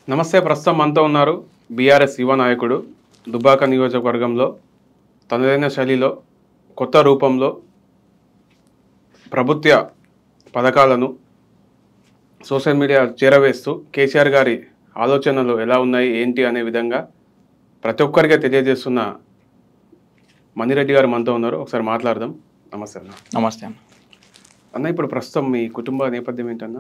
నమస్తే ప్రస్తుతం మనతో ఉన్నారు బీఆర్ఎస్ యువ నాయకుడు దుబ్బాక నియోజకవర్గంలో తనదైన శైలిలో కొత్త రూపంలో ప్రభుత్వ పథకాలను సోషల్ మీడియా చేరవేస్తూ కేసీఆర్ గారి ఆలోచనలు ఎలా ఉన్నాయి ఏంటి అనే విధంగా ప్రతి ఒక్కరికి తెలియజేస్తున్న మణిరెడ్డి గారు మనతో ఉన్నారు ఒకసారి మాట్లాడదాం నమస్తే అన్న నమస్తే అన్న అన్న ఇప్పుడు ప్రస్తుతం మీ కుటుంబ నేపథ్యం ఏంటన్నా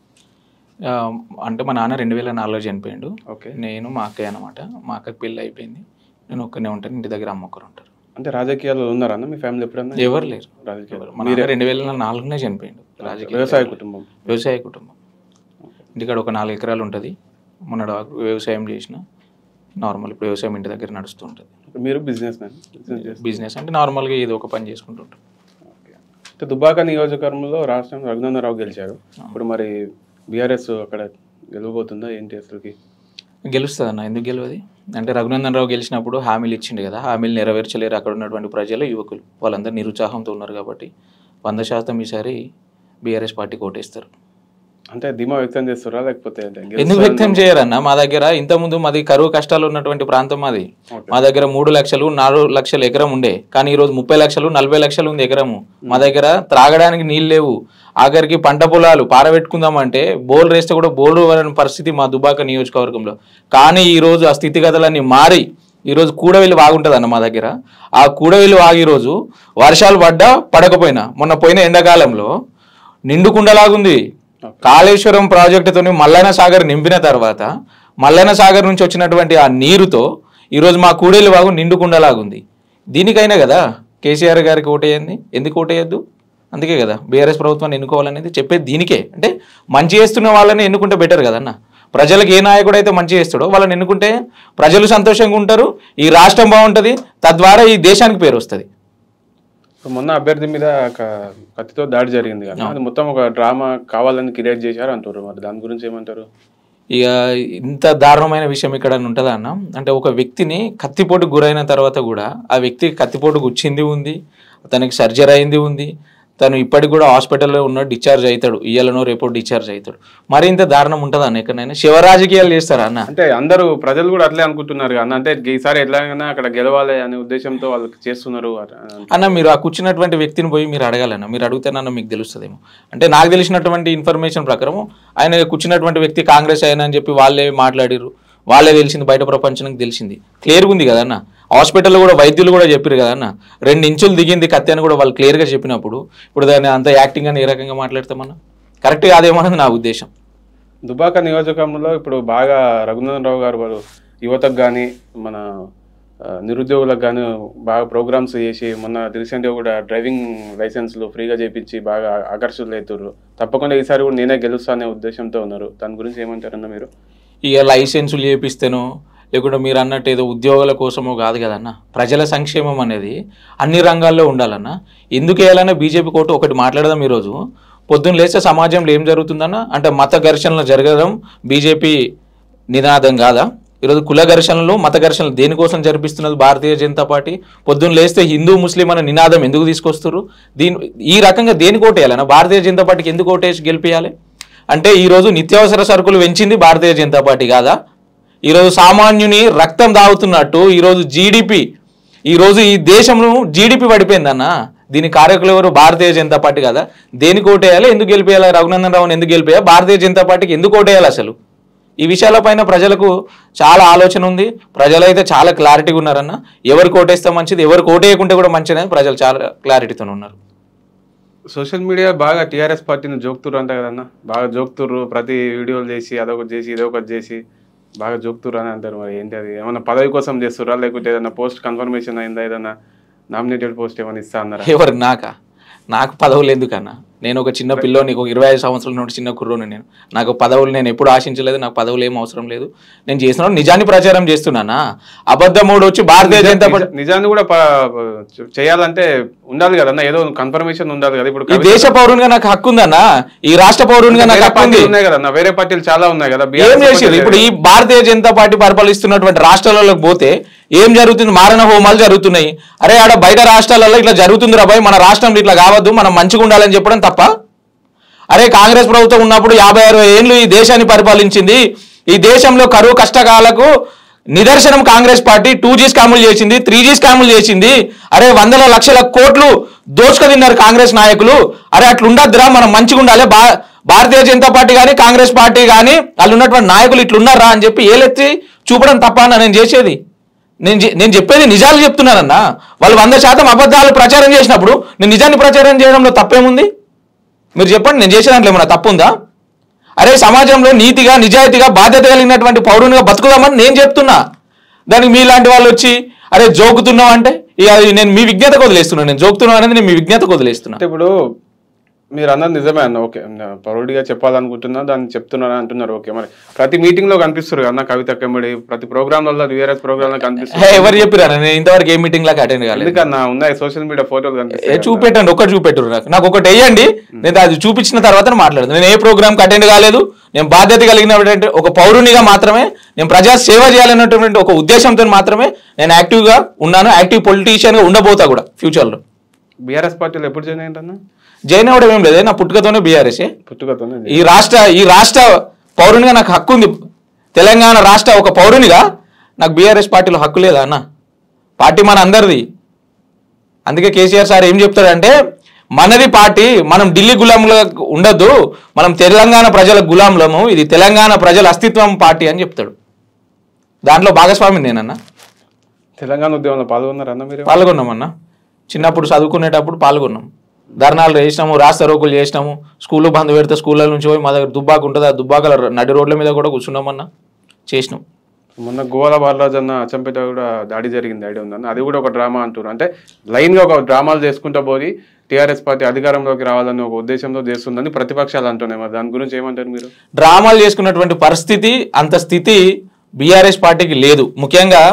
ఆ, అంటే మా నాన్న రెండు వేల నాలుగులో చనిపోయిండు ఓకే నేను మా అక్కయ్య అనమాట మా అక్కకి పెళ్ళి అయిపోయింది నేను ఒక్కనే ఉంటాను ఇంటి దగ్గర అమ్మ ఒకరు ఉంటారు అంటే రాజకీయాల్లో ఉన్నారా అన్న మీ ఫ్యామిలీ ఎప్పుడన్నా ఎవరు లేరు రాజకీయాలు మా నాన్న రెండు వేల నాలుగునే చనిపోయిండు రాజకీయ వ్యవసాయ కుటుంబం వ్యవసాయ కుటుంబం ఇంటికాడ ఒక నాలుగు ఎకరాలు ఉంటుంది మొన్న వ్యవసాయం చేసిన నార్మల్ ఇప్పుడు వ్యవసాయం ఇంటి దగ్గర నడుస్తూ ఉంటుంది మీరు బిజినెస్ మ్యాన్ బిజినెస్ చేస్తారు బిజినెస్ అంటే నార్మల్గా ఏదో ఒక పని చేసుకుంటుంటాం ఓకే. అంటే దుబాక నియోజకవర్గంలో రాష్ట్రం రఘునందరావు గెలిచారు ఇప్పుడు మరి బీఆర్ఎస్ అక్కడ గెలవబోతుందా ఏంటి అసలుకి గెలుస్తుంది అన్న ఎందుకు గెలవది అంటే రఘునందన్ రావు గెలిచినప్పుడు హామీలు ఇచ్చిండు కదా హామీలు నెరవేర్చలేరు అక్కడ ఉన్నటువంటి ప్రజలు యువకులు వాళ్ళందరూ నిరుత్సాహంతో ఉన్నారు కాబట్టి వంద శాతం ఈసారి బీఆర్ఎస్ పార్టీ కోటేస్తారు అంటే ధీమా వ్యక్తం చేస్తారా లేకపోతే అంటే ఎందుకు గెలుస్తారని- వ్యక్తం చేయరన్న మా దగ్గర ఇంతకుముందు మాది కరువు కష్టాలు ఉన్నటువంటి ప్రాంతం మాది ఓకే. మా దగ్గర మూడు లక్షలు నాలుగు లక్షలు ఎకరం ఉండే కానీ ఈ రోజు ముప్పై లక్షలు నలభై లక్షలు ఉంది ఎకరము మా దగ్గర త్రాగడానికి నీళ్ళు లేవు ఆఖరికి పంట పొలాలు పారబెట్టుకుందామంటే బోల్ వేస్తే కూడా బోల్ అనే పరిస్థితి మా దుబాక నియోజకవర్గంలో కానీ ఈ రోజు ఆ స్థితిగతులన్నీ మారి ఈ రోజు కూడవెల్లి వాగుంటుంది అన్న మా దగ్గర ఆ కూడవెల్లి వాగు ఈ రోజు వర్షాలు పడ్డా పడకపోయినా మొన్న పోయిన ఎండాకాలంలో నిండుకుండలాగుంది కాళేశ్వరం ప్రాజెక్టుతోని మల్లైన సాగర్ నింపిన తర్వాత మల్లైన సాగర్ నుంచి వచ్చినటువంటి ఆ నీరుతో ఈరోజు మా కూడేలు వాగు నిండుకుండలాగుంది దీనికైనా కదా కేసీఆర్ గారికి ఓటేయండి ఎందుకు ఓటేయద్దు అందుకే కదా బీఆర్ఎస్ ప్రభుత్వాన్ని ఎన్నుకోవాలనేది చెప్పేది దీనికే అంటే మంచి చేస్తున్న వాళ్ళని ఎన్నుకుంటే బెటర్ కదన్న ప్రజలకు ఏ నాయకుడు అయితే మంచి చేస్తాడో వాళ్ళని ఎన్నుకుంటే ప్రజలు సంతోషంగా ఉంటారు ఈ రాష్ట్రం బాగుంటుంది తద్వారా ఈ దేశానికి పేరు వస్తుంది ఇప్పుడు మొన్న అభ్యర్థి మీద ఒక కత్తితో దాడి జరిగింది కదా అది మొత్తం ఒక డ్రామా కావాలని క్రియేట్ చేశారు అంటారు మరి దాని గురించి ఏమంటారు ఇక ఇంత దారుణమైన విషయం ఇక్కడ ఉంటుందా అన్న అంటే ఒక వ్యక్తిని కత్తిపోటు గురైన తర్వాత కూడా ఆ వ్యక్తికి కత్తిపోటు గుచ్చింది ఉంది తనకి సర్జరీ అయింది ఉంది తను ఇప్పటికి కూడా హాస్పిటల్లో ఉన్న డిశ్చార్జ్ అవుతాడు ఇయ్యాలనో రేపో డిశ్చార్జ్ అవుతాడు మరి ఇంత దారుణం ఉంటుందా అన్న ఎక్కడైనా శివరాజకీయాలు చేస్తారా అన్న అంటే అందరూ ప్రజలు కూడా అట్లే అనుకుంటున్నారు కదా అంటే ఈసారి ఎట్లాగైనా అక్కడ గెలవాలి అనే ఉద్దేశంతో వాళ్ళు చేస్తున్నారు అట- అన్న మీరు ఆ కూర్చున్నటువంటి వ్యక్తిని పోయి మీరు అడగాలన్న మీరు అడిగితేనన్న మీకు తెలుస్తుందేమో అంటే నాకు తెలిసినటువంటి ఇన్ఫర్మేషన్ ప్రకారం ఆయన కూర్చున్నటువంటి వ్యక్తి కాంగ్రెస్ అయినా అని చెప్పి వాళ్ళే మాట్లాడిర్రు వాళ్ళే తెలిసింది బయట ప్రపంచానికి తెలిసింది క్లియర్గా ఉంది కదన్న హాస్పిటల్లో కూడా వైద్యులు కూడా చెప్పారు కదన్న రెండు ఇంచులు దిగింది కత్తి అని కూడా వాళ్ళు క్లియర్గా చెప్పినప్పుడు ఇప్పుడు దాన్ని అంత యాక్టింగ్ అని ఏ రకంగా మాట్లాడతామన్నా కరెక్ట్ కాదేమన్నది నా ఉద్దేశం దుబాక నియోజకవర్గంలో ఇప్పుడు బాగా రఘునందన్ రావు గారు వారు యువతకు కానీ మన ఆ, నిరుద్యోగులకు కానీ బాగా ప్రోగ్రామ్స్ చేసి మొన్న రీసెంట్గా కూడా డ్రైవింగ్ లైసెన్స్లు ఫ్రీగా చేపించి బాగా ఆకర్షితులు అవుతారు తప్పకుండా ఈసారి కూడా నేనే గెలుస్తా అనే ఉద్దేశంతో ఉన్నారు దాని గురించి ఏమంటారన్న మీరు ఇక లైసెన్సులు చేపిస్తేనో లేకుంటే మీరు అన్నట్టు ఏదో ఉద్యోగాల కోసమో కాదు కదన్న ప్రజల సంక్షేమం అనేది అన్ని రంగాల్లో ఉండాలన్న ఎందుకు వేయాలన్నా బీజేపీ కోర్టు ఒకటి మాట్లాడదాం ఈరోజు పొద్దున్న లేస్తే సమాజంలో ఏం జరుగుతుందన్న అంటే మత ఘర్షణలు జరగడం బీజేపీ నినాదం కాదా ఈరోజు కుల ఘర్షణలు మత ఘర్షణలు దేనికోసం జరిపిస్తున్నది భారతీయ జనతా పార్టీ పొద్దున్న లేస్తే హిందూ ముస్లిం అనే నినాదం ఎందుకు తీసుకొస్తారు దీని ఈ రకంగా దేనికి ఓటేయాలన్న భారతీయ జనతా పార్టీకి ఎందుకు ఓటేసి గెలిపించాలి అంటే ఈరోజు నిత్యావసర సరుకులు పెంచింది భారతీయ జనతా పార్టీ కాదా ఈరోజు సామాన్యుని రక్తం దాగుతున్నట్టు ఈరోజు జీడిపి ఈరోజు ఈ దేశంలో జీడిపి పడిపోయిందన్న దీని కారకులు ఎవరు భారతీయ జనతా పార్టీ కదా దేనికి ఓటేయాలి ఎందుకు గెలిపేయాలి రఘునందన్ రావుని ఎందుకు గెలిపేయాలి భారతీయ జనతా పార్టీకి ఎందుకు ఓటేయాలి అసలు ఈ విషయాలపైన ప్రజలకు చాలా ఆలోచన ఉంది ప్రజలైతే చాలా క్లారిటీగా ఉన్నారన్న ఎవరికి ఓటేస్తే మంచిది ఎవరికి ఓటేయకుంటే కూడా మంచిదని ప్రజలు చాలా క్లారిటీతో ఉన్నారు సోషల్ మీడియా బాగా టీఆర్ఎస్ పార్టీని జోక్తుర్రు అంట కదన్న బాగా జోక్తుర్రు ప్రతి వీడియోలు చేసి అదొకటి చేసి ఇదొకటి చేసి బాగా జోక్తుర్రు అని అంటారు మరి ఏంటి అది ఏమన్నా పదవి కోసం చేస్తుర్రా లేకుంటే ఏదైనా పోస్ట్ కన్ఫర్మేషన్ అయిందా ఏదైనా నామినేటెడ్ పోస్ట్ ఏమైనా ఇస్తా అన్నారా ఎవరు నాకా నాకు పదవులు ఎందుకన్నా నేను ఒక చిన్న పిల్లోని ఒక ఇరవై ఐదు సంవత్సరాల నుండి చిన్న కుర్రోని నేను నాకు పదవులు నేను ఎప్పుడు ఆశించలేదు నాకు పదవులు ఏం అవసరం లేదు నేను చేసిన నిజాన్ని ప్రచారం చేస్తున్నానా అబద్ధముడు వచ్చి భారతీయ జనతా పార్టీ నిజా- నిజాన్ని కూడా ప- చేయాలంటే ఉండాలి కదన్న ఏదో కన్ఫర్మేషన్ ఉండాలి కదా ఇప్పుడు ఈ దేశ పౌరునిగా నాకు హక్కు ఉందన్నా ఈ రాష్ట్ర పౌరునిగా నాకు వేరే హక్కు ఉంది పార్టీలు ఉన్నాయి కదన్న వేరే పార్టీలు చాలా ఉన్నాయి కదా ఏం BRS చేసారు ఒకటే ఇప్పుడు ఈ భారతీయ జనతా పార్టీ పరిపాలిస్తున్నటువంటి రాష్ట్రాలకు పోతే ఏం జరుగుతుంది మారణ హోమాలు జరుగుతున్నాయి అరే ఆడ బయట రాష్ట్రాలలో ఇట్లా జరుగుతుంది రా భయ్ మన రాష్ట్రంలో ఇట్లా కావద్దు మనం మంచిగా ఉండాలని చెప్పడం తప్ప అరే కాంగ్రెస్ ప్రభుత్వం ఉన్నప్పుడు యాభై అరవై ఏళ్ళు ఈ దేశాన్ని పరిపాలించింది ఈ దేశంలో కరువు కష్టకాలకు నిదర్శనం కాంగ్రెస్ పార్టీ టూ జీ స్కాములు చేసింది త్రీ జీ స్కాములు చేసింది అరే వందల లక్షల కోట్లు దోచుకు తిన్నారు కాంగ్రెస్ నాయకులు అరే అట్లా ఉండద్దురా మనం మంచిగా ఉండాలి బా భారతీయ జనతా పార్టీ కానీ కాంగ్రెస్ పార్టీ కానీ వాళ్ళు ఉన్నటువంటి నాయకులు ఇట్లున్నారా అని చెప్పి ఏలెత్తి చూపడం తప్ప అన్న నేను చేసేది నేను చె- నేను చెప్పేది నిజాలు చెప్తున్నానన్నా వాళ్ళు వంద శాతం అబద్ధాలు ప్రచారం చేసినప్పుడు నేను నిజాన్ని ప్రచారం చేయడంలో తప్పేముంది మీరు చెప్పండి నేను చేసే దాంట్లో ఏమైనా తప్పు ఉందా అరే సమాజంలో నీతిగా నిజాయితీగా బాధ్యత కలిగినటువంటి పౌరునిగా బతుకుదామని నేను చెప్తున్నా దానికి మీలాంటి వాళ్ళు వచ్చి అరే జోకుతున్నావు అంటే ఇక అది నేను మీ విజ్ఞతకు వదిలేస్తున్నాను నేను జోకుతున్నావు అనేది నేను మీ విజ్ఞతకు వదిలేస్తున్నా అంటే ఇప్పుడు మీరు అన్నది నిజమే అన్న ఓకే పౌరుడిగా చెప్పాలనుకుంటున్నా దాన్ని చెప్తున్నాను అంటున్నారు ఓకే మరి ప్రతి మీటింగ్ లో కనిపిస్తారు అన్న కవిత కమ్మడి ప్రతి ప్రోగ్రామ్ వల్ల విఆర్ఎస్ ప్రోగ్రామ్ లో హే, కనిపిస్తుంది ఎవరు చెప్పిరా నేను ఇంతవరకు ఏ మీటింగ్ లాగా అటెండ్ కాలేదు ఎందుకన్నా ఉన్నాయి సోషల్ మీడియా ఫోటోలు ఏ కనిపిస్తాయి చూపెట్టండి ఒకటి చూపెట్టరు నాకు నాకు ఒకటి వేయండి నేను అది చూపించిన తర్వాత మాట్లాడదు నేను ఏ ప్రోగ్రామ్కి అటెండ్ కాలేదు నేను బాధ్యత కలిగినటువంటి ఒక పౌరునిగా మాత్రమే నేను ప్రజా సేవ చేయాలన్నటువంటి ఒక ఉద్దేశంతో మాత్రమే నేను యాక్టివ్గా ఉన్నాను యాక్టివ్ పొలిటీషియన్గా ఉండబోతా కూడా ఫ్యూచర్లో బీఆర్ఎస్ పార్టీలో ఎప్పుడు జాయిన్ అయిందన్న జైన్ అవ్వడం ఏం లేదు నా పుట్టుకతోనే బీఆర్ఎస్ పుట్టుకతోనే ఈ రాష్ట్ర ఈ రాష్ట్ర పౌరునిగా నాకు హక్కు ఉంది తెలంగాణ రాష్ట్ర ఒక పౌరునిగా నాకు బీఆర్ఎస్ పార్టీలో హక్కు లేదా అన్న పార్టీ మన అందరిది అందుకే కేసీఆర్ సార్ ఏం చెప్తాడంటే మనది పార్టీ మనం ఢిల్లీ గులాంలో ఉండొద్దు మనం తెలంగాణ ప్రజల గులాంలము ఇది తెలంగాణ ప్రజల అస్తిత్వం పార్టీ అని చెప్తాడు దాంట్లో భాగస్వామి నేనన్నా తెలంగాణ ఉద్యమంలో పాల్గొన్నారన్న మీరు పాల్గొన్నామన్నా చిన్నప్పుడు చదువుకునేటప్పుడు పాల్గొన్నాం ధర్నాలు చేసినాము రాస్తా రోకులు చేసినాము స్కూల్లో బంద్ పెడితే స్కూళ్ళ నుంచి పోయి మా దగ్గర దుబ్బాక ఉంటుంది ఆ దుబ్బాకల నడి రోడ్ల మీద కూడా కూర్చున్నామన్నా చేసినాం మొన్న గోవాల బాలరాజు అన్న అచ్చంపేట కూడా దాడి జరిగింది ఐడియా ఉందన్న అది కూడా ఒక డ్రామా అంటున్నారు అంటే లైన్ గా ఒక డ్రామాలు చేసుకుంటా పోయి టీఆర్ఎస్ పార్టీ అధికారంలోకి రావాలని ఒక ఉద్దేశంతో చేస్తుందని ప్రతిపక్షాలు అంటున్నాయి మరి దాని గురించి ఏమంటారు మీరు డ్రామాలు చేసుకున్నటువంటి పరిస్థితి అంత స్థితి బీఆర్ఎస్ పార్టీకి లేదు ముఖ్యంగా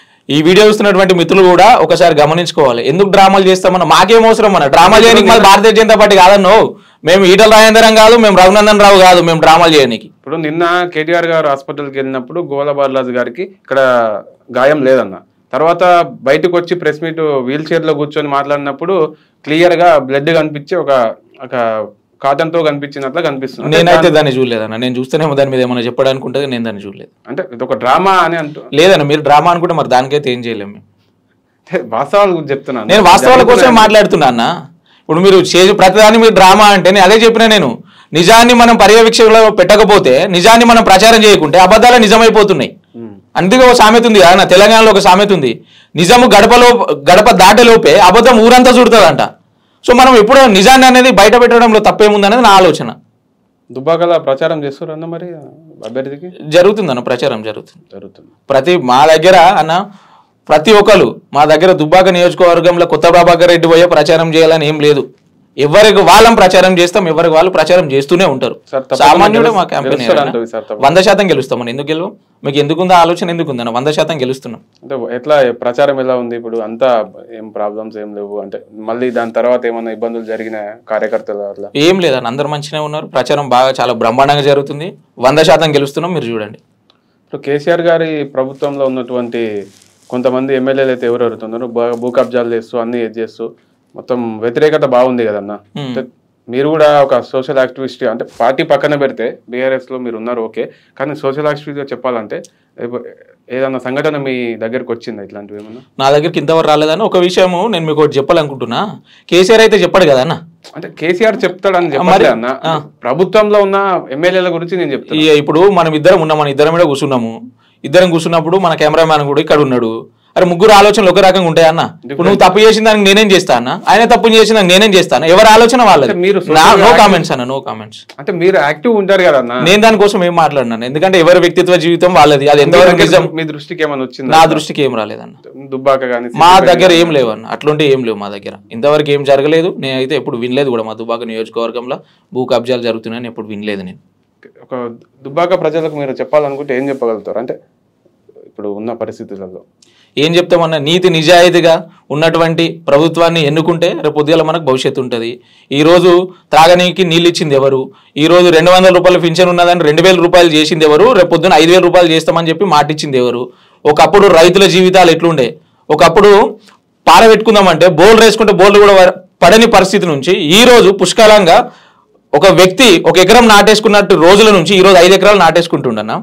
ఈ వీడియో చూస్తున్నటువంటి మిత్రులు కూడా ఒకసారి గమనించుకోవాలి ఎందుకు డ్రామాలు చేస్తామన్న మాకేం అవసరం అన్న డ్రామాలు చేయడానికి మాది భారతీయ జనతా పార్టీ కాదన్నో మేము ఈటల రాజేంద్రం కాదు మేము రఘునందన్ రావు కాదు మేము డ్రామాలు చేయడానికి ఇప్పుడు నిన్న కేటీఆర్ గారు హాస్పిటల్కి వెళ్ళినప్పుడు గోవాల బాలరాజు గారికి ఇక్కడ గాయం లేదన్న తర్వాత బయటకు వచ్చి ప్రెస్ మీట్ వీల్ చైర్ లో కూర్చొని మాట్లాడినప్పుడు క్లియర్ గా బ్లడ్ కనిపించి ఒక ఒక కాటన్ తో కనిపించినట్లు కనిపిస్తుంది అంటే నేనైతే దాన్ని చూడలేదన్న నేను చూస్తేనేమో దాని మీద ఏమైనా చెప్పడానికి ఉంటుంది నేను దాన్ని చూడలేదు అంటే ఇది ఒక డ్రామా అని అంటూ లేదన్న మీరు డ్రామా అనుకుంటే మరి దానికైతే ఏం చేయలేము మేము అంటే వాస్తవాల గురించి చెప్తున్నాను నేను వాస్తవాల కోసమే మాట్లాడుతున్నా అన్న ఇప్పుడు మీరు చేసి ప్రతిదాన్ని మీరు డ్రామా అంటే నేను అదే చెప్పిన నేను నిజాన్ని మనం పర్యవేక్షణలో పెట్టకపోతే నిజాన్ని మనం ప్రచారం చేయకుంటే అబద్ధాలు నిజమైపోతున్నాయి ఉమ్. అందుకే ఒక సామెత ఉంది కదా నా తెలంగాణలో ఒక సామెత ఉంది నిజము గడపలో గడప దాటలోపే అబద్ధం ఊరంతా చుడుతుందంట సో మనం ఎప్పుడు నిజాన్ని అనేది బయట పెట్టడంలో తప్పేముందనేది నా ఆలోచన దుబ్బాకల ప్రచారం చేస్తారు అన్న మరి అభ్యర్థికి జరుగుతుందన్న ప్రచారం జరుగుతుంది జరుగుతుంది ప్రతి మా దగ్గర అన్న ప్రతి ఒక్కరు మా దగ్గర దుబ్బాక నియోజకవర్గంలో కొత్త ప్రభాకర్ రెడ్డి పోయే ప్రచారం చేయాలని ఏం లేదు ఎవరికి వాళ్ళం ప్రచారం చేస్తాం ఎవరికి వాళ్ళు ప్రచారం చేస్తూనే ఉంటారు సార్, తప్పకుండా సామాన్యుడే మా గెలుస్- క్యాంపెయిన్ గెలుస్తారు అంటుంది సార్, తప్పకుండా. వంద శాతం గెలుస్తామని ఎందుకు గెలవం మీకు ఎందుకుందో ఆలోచన ఎందుకుందన్న వంద శాతం గెలుస్తున్నాం అంటే ఎట్లా ప్రచారం ఎలా ఉంది ఇప్పుడు అంతా ఏం ప్రాబ్లమ్స్ ఏం లేవు అంటే మళ్ళీ దాని తర్వాత ఏమైనా ఇబ్బందులు జరిగిన కార్యకర్తలు అట్లా ఏం లేదన్న అందరు మంచిగానే ఉన్నారు ప్రచారం బాగా చాలా బ్రహ్మాండంగా జరుగుతుంది వంద శాతం గెలుస్తున్నాం మీరు చూడండి ఇప్పుడు కేసీఆర్ గారి ప్రభుత్వంలో ఉన్నటువంటి కొంతమంది ఎమ్మెల్యేలు అయితే ఎవరు ఎవరుతున్నారు బాగా భూ కబ్జాలు చేస్తూ అన్ని ఇది చేస్తూ మొత్తం వ్యతిరేకత బాగుంది కదన్న అంటే మీరు కూడా ఒక సోషల్ యాక్టివిస్ట్ అంటే పార్టీ పక్కన పెడితే బీఆర్ఎస్ లో మీరు ఉన్నారు ఓకే కానీ సోషల్ యాక్టివిస్ట్ చెప్పాలంటే ఏప- ఏదన్నా సంఘటన మీ దగ్గరకు వచ్చిందా ఇట్లాంటివి ఏమన్నా నా దగ్గరికి ఇంతవరకు రాలేదని ఒక విషయము నేను మీకు ఒకటి చెప్పాలనుకుంటున్నా కేసీఆర్ అయితే చెప్పాడు కదా అన్న అంటే కేసీఆర్ చెప్తాడని చెప్పలే అన్న ప్రభుత్వంలో ఉన్న ఎమ్మెల్యేల గురించి నేను చెప్తాను ఈ- ఇప్పుడు మనం ఇద్దరం ఉన్నాం మన ఇద్దరం కూడా కూర్చున్నాము ఇద్దరం కూర్చున్నప్పుడు మన కెమెరామ్యాన్ కూడా ఇక్కడ ఉన్నాడు అరే ముగ్గురు ఆలోచనలు ఒక రకంగా ఉంటాయి అన్న ఇప్పుడు నువ్వు తప్పు చేసిన దానికి నేనేం చేస్తా అన్న ఆయన తప్పు చేసిన దానికి నేనేం చేస్తాను ఎవరి ఆలోచన వాళ్ళది అంటే మీరు నా social నో active- కామెంట్స్ అన్న నో కామెంట్స్ అంటే మీరు యాక్టివ్ ఉంటారు కదన్న నేను దానికోసం ఏం మాట్లాడినాను ఎందుకంటే ఎవరి వ్యక్తిత్వ జీవితం వాళ్ళది అది ఎంతవరకు నిజం మీ దృష్టికి ఏమైనా వచ్చిందా నా దృష్టికి ఏం రాలేదన్న దుబ్బాక కానీ మా దగ్గర ఏం లేవు అన్న అట్లాంటి ఏం లేవు మా దగ్గర ఇంతవరకు ఏం జరగలేదు నేనైతే ఎప్పుడు వినలేదు కూడా మా దుబాక నియోజకవర్గంలో భూ కబ్జాలు జరుగుతున్నాయని ఎప్పుడు వినలేదు నేను ఒక దుబ్బాక ప్రజలకు మీరు చెప్పాలనుకుంటే ఏం చెప్పగలుగుతారు అంటే ఇప్పుడు ఉన్న పరిస్థితులలో ఏం చెప్తామన్నా నీతి నిజాయితీగా ఉన్నటువంటి ప్రభుత్వాన్ని ఎన్నుకుంటే రేపు పొద్దుగాల మనకు భవిష్యత్తు ఉంటుంది ఈ రోజు త్రాగనీకి నీళ్ళు ఇచ్చింది ఎవరు ఈ రోజు రెండు వందల రూపాయలు పింఛన్ ఉన్నదని రెండు వేల రూపాయలు చేసింది ఎవరు రేపు పొద్దున ఐదు వేల రూపాయలు చేస్తామని చెప్పి మాట ఇచ్చింది ఎవరు ఒకప్పుడు రైతుల జీవితాలు ఎట్లుండే ఒకప్పుడు పార పెట్టుకుందామంటే బోల్ వేసుకుంటే బోల్ కూడా వ- పడని పరిస్థితి నుంచి ఈ రోజు పుష్కలంగా ఒక వ్యక్తి ఒక ఎకరం నాటేసుకున్నట్టు రోజుల నుంచి ఈ రోజు ఐదు ఎకరాలు నాటేసుకుంటుండన్నా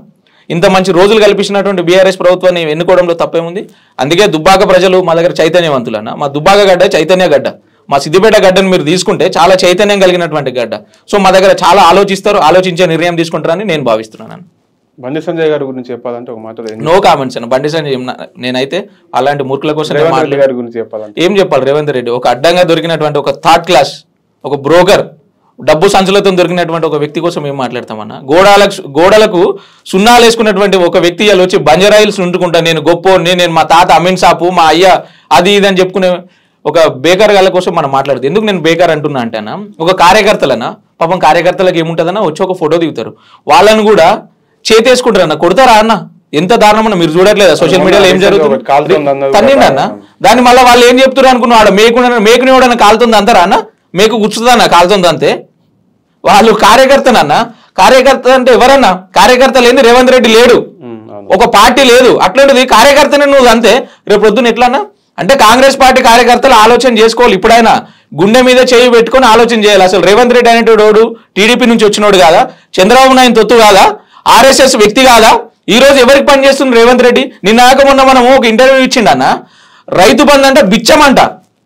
ఇంత మంచి రోజులు కల్పించినటువంటి బీఆర్ఎస్ ప్రభుత్వాన్ని ఎన్నుకోవడంలో తప్పేముంది అందుకే దుబ్బాక ప్రజలు మా దగ్గర చైతన్యవంతులన్న మా దుబ్బాక గడ్డ చైతన్య గడ్డ మా సిద్దిపేట గడ్డను మీరు తీసుకుంటే చాలా చైతన్యం కలిగినటువంటి గడ్డ సో మా దగ్గర చాలా ఆలోచిస్తారు ఆలోచించే నిర్ణయం తీసుకుంటారని నేను భావిస్తున్నాను బండి సంజయ్ గారి గురించి చెప్పాలంటే ఒక మాటలో ఏం- నో కామెంట్స్ అన్న బండి సంజయ్ ఏం- నేనైతే అలాంటి మూర్ఖుల కోసం నేను రేవంత్ రెడ్డి మాట్లాడ- గారి గురించి చెప్పాలంటే ఏం చెప్పాలి రేవంత్ రెడ్డి ఒక అడ్డంగా దొరికినటువంటి ఒక థర్డ్ క్లాస్ ఒక బ్రోకర్ డబ్బు సంచులతో దొరికినటువంటి ఒక వ్యక్తి కోసం ఏం మాట్లాడతామన్నా గోడాలకు గోడలకు సున్నాలు వేసుకున్నటువంటి ఒక వ్యక్తి ఇలా వచ్చి బంజరాయిల్స్ ఉంటుకుంటా నేను గొప్ప నేను మా తాత అమీన్ సాపు మా అయ్య అది ఇది అని చెప్పుకునే ఒక బేకార్ గాళ్ళ కోసం మనం మాట్లాడుతుంది ఎందుకు నేను బేకార్ అంటున్నా అంటేనా ఒక కార్యకర్తలనా పాపం కార్యకర్తలకు ఏముంటుందన్నా వచ్చి ఒక ఫోటో దిగుతారు వాళ్ళని కూడా చేతేసుకుంటారు అన్న కొడతారా అన్న ఎంత దారుణమన్న మీరు చూడట్లేదా సోషల్ మీడియాలో ఏం జరుగుతుంది ఒకటి కాలుతుంది అన్నది కూడా తన్నిండి అన్న దాన్ని మళ్ళీ వాళ్ళు ఏం చెప్తున్నారు అనుకున్నావు ఆడ మేకు మేకుని ఎవడన్నా కాలుతుంది అంటారా అన్న మేకు గుచ్చుతుందన్న కాలుతుంది అంతే వాళ్ళు కార్యకర్తనన్న కార్యకర్త అంటే ఎవరన్నా కార్యకర్త లేని రేవంత్ రెడ్డి లేడు ఉమ్, అవును ఒక పార్టీ లేదు అట్లాంటిది కార్యకర్తనే నువ్వు అంతే రేపు పొద్దున్న ఎట్లన్నా అంటే కాంగ్రెస్ పార్టీ కార్యకర్తలు ఆలోచన చేసుకోవాలి ఇప్పుడైనా గుండె మీద చేయి పెట్టుకొని ఆలోచన చేయాలి అసలు రేవంత్ రెడ్డి అనేటోడు టీడీపీ నుంచి వచ్చినోడు కాదా చంద్రబాబు నాయుడు తొత్తు కాదా ఆర్ఎస్ఎస్ వ్యక్తి కాదా ఈ రోజు ఎవరికి పని చేస్తుంది రేవంత్ రెడ్డి నిన్నాక మొన్న మనము ఒక ఇంటర్వ్యూ ఇచ్చిండన్న రైతు బంధు అంటే బిచ్చమంట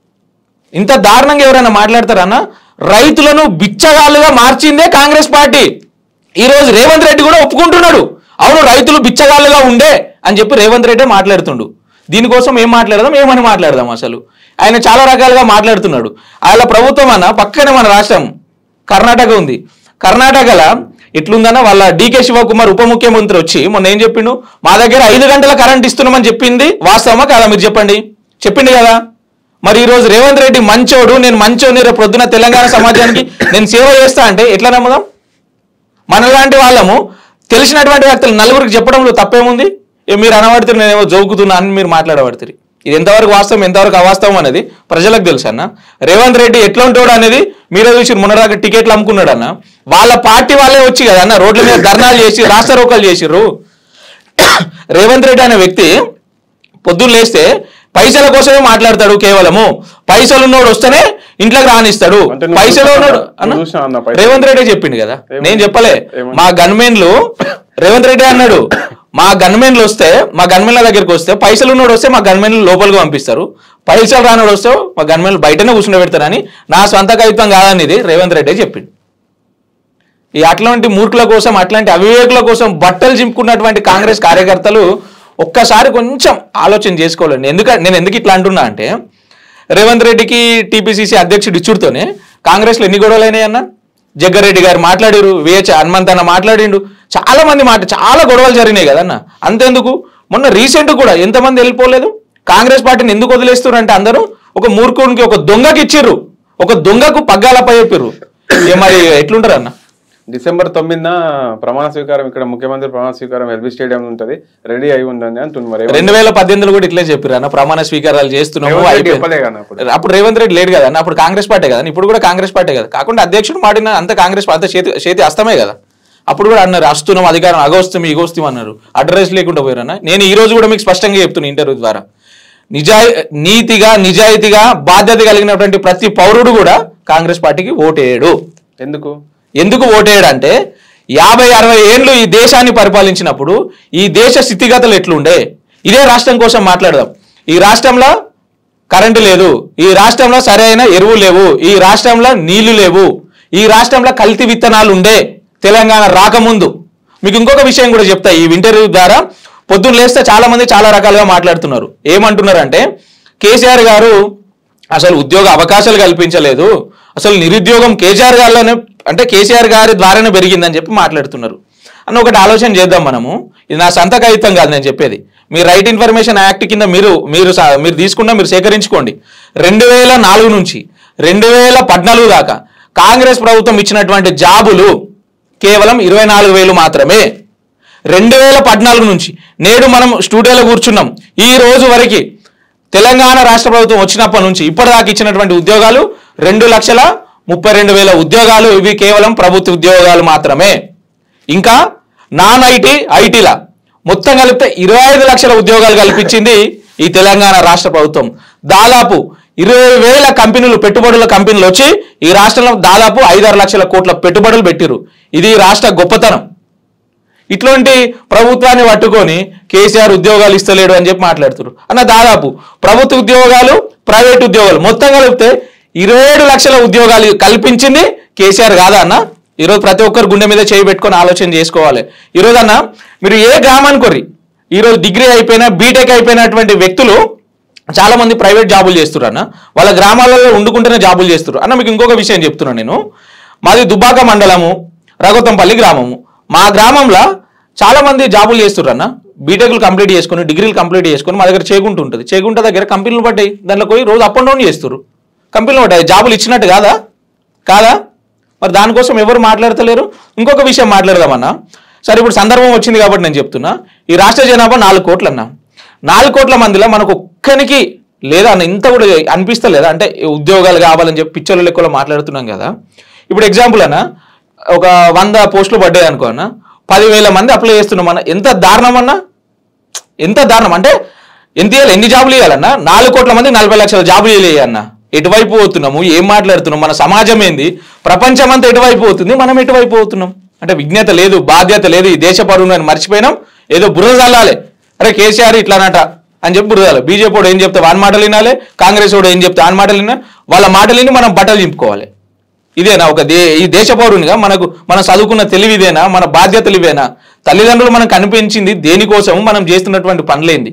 ఇంత దారుణంగా ఎవరైనా మాట్లాడతారన్నా రైతులను బిచ్చగాళ్ళుగా మార్చిందే కాంగ్రెస్ పార్టీ ఈ రోజు రేవంత్ రెడ్డి కూడా ఒప్పుకుంటున్నాడు అవును రైతులు బిచ్చగాళ్ళుగా ఉండే అని చెప్పి రేవంత్ రెడ్డి మాట్లాడుతుండు దీనికోసం ఏం మాట్లాడదాం ఏమని మాట్లాడదాం అసలు ఆయన చాలా రకాలుగా మాట్లాడుతున్నాడు ఆయన ప్రభుత్వం అన్న పక్కనే మన రాష్ట్రం కర్ణాటక ఉంది కర్ణాటకలో ఎట్లుందన్న వాళ్ళ డీకే శివకుమార్ ఉప ముఖ్యమంత్రి వచ్చి మొన్న ఏం చెప్పిండు మా దగ్గర ఐదు గంటల కరెంట్ ఇస్తున్నామని చెప్పింది వాస్తవమా కాదా మీరు చెప్పండి చెప్పిండు కదా మరి ఈ రోజు రేవంత్ రెడ్డి మంచోడు నేను మంచోని రేపు పొద్దున తెలంగాణ సమాజానికి నేను సేవ చేస్తా అంటే ఎట్లా నమ్ముదాం మనలాంటి వాళ్ళము తెలిసినటువంటి వ్యక్తులు నలుగురికి చెప్పడంలో తప్పేముంది ఏ మీరు అనబడుతున్నారు నేనేమో జోకుతున్నా అని మీరు మాట్లాడబడుతుంది ఇది ఎంతవరకు వాస్తవం ఎంతవరకు అవాస్తవం అనేది ప్రజలకు తెలుసు అన్న రేవంత్ రెడ్డి ఎట్లా ఉంటాడు అనేది మీరే చూసి మొన్నదాకా టికెట్లు అమ్ముకున్నాడు అన్న వాళ్ళ పార్టీ వాళ్ళే వచ్చి కదా అన్న రోడ్ల మీద ధర్నాలు చేసి రాస్తారోకలు చేసిర్రు రేవంత్ రెడ్డి అనే వ్యక్తి పొద్దున్న లేస్తే పైసల కోసమే మాట్లాడతాడు కేవలము పైసలు ఉన్నోడు వస్తేనే ఇంట్లోకి రానిస్తాడు అంటే నువ్వు పైసలు చూసావా? ఉన్నాడు అన్న నువ్వు చూసావా అన్న పైసలు? రేవంత్ రెడ్డి చెప్పిండు కదా ఏమని? నేను చెప్పలే ఏమని? మా గన్మెన్లు రేవంత్ రెడ్డి అన్నాడు మా గన్మెన్లు వస్తే మా గన్మెన్ల దగ్గరికి వస్తే పైసలు ఉన్నోడు వస్తే మా గన్మెన్లు లోపలికి పంపిస్తారు పైసలు రానోడు వస్తే మా గన్మెన్లు బయటనే కూర్చుని పెడతారని నా సొంత కవిత్వం కాదని ఇది రేవంత్ రెడ్డి చెప్పిండు ఈ అట్లాంటి మూర్ఖుల కోసం అట్లాంటి అవివేకుల కోసం బట్టలు చింపుకున్నటువంటి కాంగ్రెస్ కార్యకర్తలు ఒక్కసారి కొంచెం ఆలోచన చేసుకోవాలండి ఎందుకంటే నేను ఎందుకు ఇట్లా అంటున్నా అంటే రేవంత్ రెడ్డికి టీపీసీసీ అధ్యక్షుడు ఇచ్చుడుతోనే కాంగ్రెస్లో ఎన్ని గొడవలు అయినాయి అన్న జగ్గారెడ్డి గారు మాట్లాడారు విహెచ్ హనుమంత్ అన్న మాట్లాడిండు చాలా మంది మాట చాలా గొడవలు జరిగినాయి కదన్న అంతెందుకు మొన్న రీసెంట్ కూడా ఎంతమంది వెళ్ళిపోలేదు కాంగ్రెస్ పార్టీని ఎందుకు వదిలేస్తున్నారు అంటే అందరూ ఒక మూర్ఖునికి ఒక దొంగకి ఇచ్చిర్రు ఒక దొంగకు పగ్గాలపై చెప్పిర్రు ఏ మరి ఎట్లుంటారు అన్న డిసెంబర్ తొమ్మిదిన ప్రమాణ స్వీకారం ఇక్కడ ముఖ్యమంత్రి ప్రమాణ స్వీకారం ఎల్బీ స్టేడియం ఉంటుంది రెడీ అయి ఉందని అంటుంది మరి రెండు వేల పద్దెనిమిదిలో కూడా ఇట్లే చెప్పారు అన్న ప్రమాణ స్వీకారాలు చేస్తున్నాము రేవంత్ రెడ్డి అయిపోయింది. చెప్పలే కదా అప్పుడు. అప్పుడు రేవంత్ రెడ్డి లేడు కదా అన్న అప్పుడు కాంగ్రెస్ పార్టీ కదా ఇప్పుడు కూడా కాంగ్రెస్ పార్టీ కదా కాకుండా అధ్యక్షుడు మాడిన అంత కాంగ్రెస్ పార్టీ చేతి చేతి అస్తమే కదా అప్పుడు కూడా అన్నారు అస్తున్నాం అధికారం అగోస్తాం ఇగోస్తాం అన్నారు అడ్రస్ లేకుండా పోయారన్న నేను ఈ రోజు కూడా మీకు స్పష్టంగా చెప్తున్నా ఇంటర్వ్యూ ద్వారా నిజాయి నీతిగా నిజాయితీగా బాధ్యత కలిగినటువంటి ప్రతి పౌరుడు కూడా కాంగ్రెస్ పార్టీకి ఓటేయడు ఎందుకు ఎందుకు ఓటేయడు అంటే యాభై అరవై ఏండ్లు ఈ దేశాన్ని పరిపాలించినప్పుడు ఈ దేశ స్థితిగతులు ఎట్లుండే ఇదే రాష్ట్రం కోసం మాట్లాడదాం ఈ రాష్ట్రంలో కరెంటు లేదు ఈ రాష్ట్రంలో సరైన ఎరువు లేవు ఈ రాష్ట్రంలో నీళ్లు లేవు ఈ రాష్ట్రంలో కల్తీ విత్తనాలు ఉండే తెలంగాణ రాకముందు మీకు ఇంకొక విషయం కూడా చెప్తా ఈ ఇంటర్వ్యూ ద్వారా పొద్దున్న లేస్తే చాలా మంది చాలా రకాలుగా మాట్లాడుతున్నారు ఏమంటున్నారంటే కేసీఆర్ గారు అసలు ఉద్యోగ అవకాశాలు కల్పించలేదు అసలు నిరుద్యోగం కేసీఆర్ గారిలోనే అంటే కేసీఆర్ గారి ద్వారానే పెరిగిందని చెప్పి మాట్లాడుతున్నారు అని ఒకటి ఆలోచన చేద్దాం మనము ఇది నా సొంత కవిత్వం కాదు నేను చెప్పేది మీ రైట్ ఇన్ఫర్మేషన్ యాక్ట్ కింద మీరు మీరు సా- మీరు తీసుకున్న మీరు సేకరించుకోండి రెండు వేల నాలుగు నుంచి రెండు వేల పద్నాలుగు దాకా కాంగ్రెస్ ప్రభుత్వం ఇచ్చినటువంటి జాబులు కేవలం ఇరవై నాలుగు వేలు మాత్రమే రెండు వేల పద్నాలుగు నుంచి నేడు మనం స్టూడియోలో కూర్చున్నాం ఈ రోజు వరకు తెలంగాణ రాష్ట్ర ప్రభుత్వం వచ్చినప్పటి నుంచి ఇప్పటిదాకా ఇచ్చినటువంటి ఉద్యోగాలు రెండు లక్షల ముప్పై రెండు వేల ఉద్యోగాలు ఇవి కేవలం ప్రభుత్వ ఉద్యోగాలు మాత్రమే ఇంకా నాన్ ఐటీ ఐటీల మొత్తం కలిపితే ఇరవై ఐదు లక్షల ఉద్యోగాలు కల్పించింది ఈ తెలంగాణ రాష్ట్ర ప్రభుత్వం దాదాపు ఇరవై వేల కంపెనీలు పెట్టుబడుల కంపెనీలు వచ్చి ఈ రాష్ట్రంలో దాదాపు ఐదారు లక్షల కోట్ల పెట్టుబడులు పెట్టిరు ఇది ఈ రాష్ట్ర గొప్పతనం ఇట్లాంటి ప్రభుత్వాన్ని పట్టుకొని కేసీఆర్ ఉద్యోగాలు ఇస్తలేడు అని చెప్పి మాట్లాడుతున్నారు అన్న దాదాపు ప్రభుత్వ ఉద్యోగాలు ప్రైవేట్ ఉద్యోగాలు మొత్తం కలిపితే ఇరవై ఏడు లక్షల ఉద్యోగాలు కల్పించింది కేసీఆర్ కాదా అన్న ఈరోజు ప్రతి ఒక్కరు గుండె మీద చేయి పెట్టుకొని ఆలోచన చేసుకోవాలి ఈరోజు అన్న మీరు ఏ గ్రామానికి కొర్రి ఈరోజు డిగ్రీ అయిపోయిన బీటెక్ అయిపోయినటువంటి వ్యక్తులు చాలా మంది ప్రైవేట్ జాబులు చేస్తున్నారు అన్న వాళ్ళ గ్రామాలలో వండుకుంటేనే జాబులు చేస్తున్నారు అన్న మీకు ఇంకొక విషయం చెప్తున్నాను నేను మాది దుబ్బాక మండలము రఘుతంపల్లి గ్రామము మా గ్రామంలో చాలా మంది జాబులు చేస్తున్నారు అన్న బీటెక్లు కంప్లీట్ చేసుకుని డిగ్రీలు కంప్లీట్ చేసుకుని మా దగ్గర చేకుంటూ ఉంటుంది చేకుంట దగ్గర కంపెనీలు పడ్డాయి దాంట్లో పోయి రోజు అప్ అండ్ డౌన్ చేస్తారు కంపెనీలు పడ్డాయి జాబులు ఇచ్చినట్టు కాదా కాదా మరి దానికోసం ఎవరు మాట్లాడతలేరు ఇంకొక విషయం మాట్లాడదామన్నా సరే ఇప్పుడు సందర్భం వచ్చింది కాబట్టి నేను చెప్తున్నా ఈ రాష్ట్ర జనాభా నాలుగు కోట్లు అన్నా నాలుగు కోట్ల మందిలో మనకు ఒక్కనికి లేదా అన్న ఇంత కూడా అనిపిస్తలేదా అంటే ఉద్యోగాలు కావాలని చెప్పి పిచ్చర్లు లెక్కలో మాట్లాడుతున్నాం కదా ఇప్పుడు ఎగ్జాంపుల్ అన్న ఒక వంద పోస్టులు పడ్డాయి అనుకో అన్న పదివేల మంది అప్లై చేస్తున్నాం అన్న ఎంత దారుణం అన్నా ఎంత దారుణం అంటే ఎంత ఇవ్వాలి ఎన్ని జాబులు ఇవ్వాలన్నా నాలుగు కోట్ల మంది నలభై లక్షల జాబులు ఇవ్వాలి ఎటువైపు పోతున్నాము ఏం మాట్లాడుతున్నాం మన సమాజం ఏంది ప్రపంచం అంతా ఎటువైపు పోతుంది మనం ఎటువైపు పోతున్నాం అంటే విజ్ఞత లేదు బాధ్యత లేదు ఈ దేశ పరువును అని మర్చిపోయినాం ఏదో బురద చల్లాలి అరే కేసీఆర్ ఇట్లానట అని చెప్పి బురదాలి బీజేపీ వాడు ఏం చెప్తే వాని మాటలు వినాలి కాంగ్రెస్ వాడు ఏం చెప్తే ఆయన మాటలు వినా వాళ్ళ మాటలు విని మనం బట్టలు చింపుకోవాలి ఇదేనా ఒక దే ఈ దేశ పౌరునిగా మనకు మనం చదువుకున్న తెలివి ఇదేనా మన బాధ్యతలు ఇవేనా తల్లిదండ్రులు మనం కనిపించింది దేనికోసం మనం చేస్తున్నటువంటి పనులేంది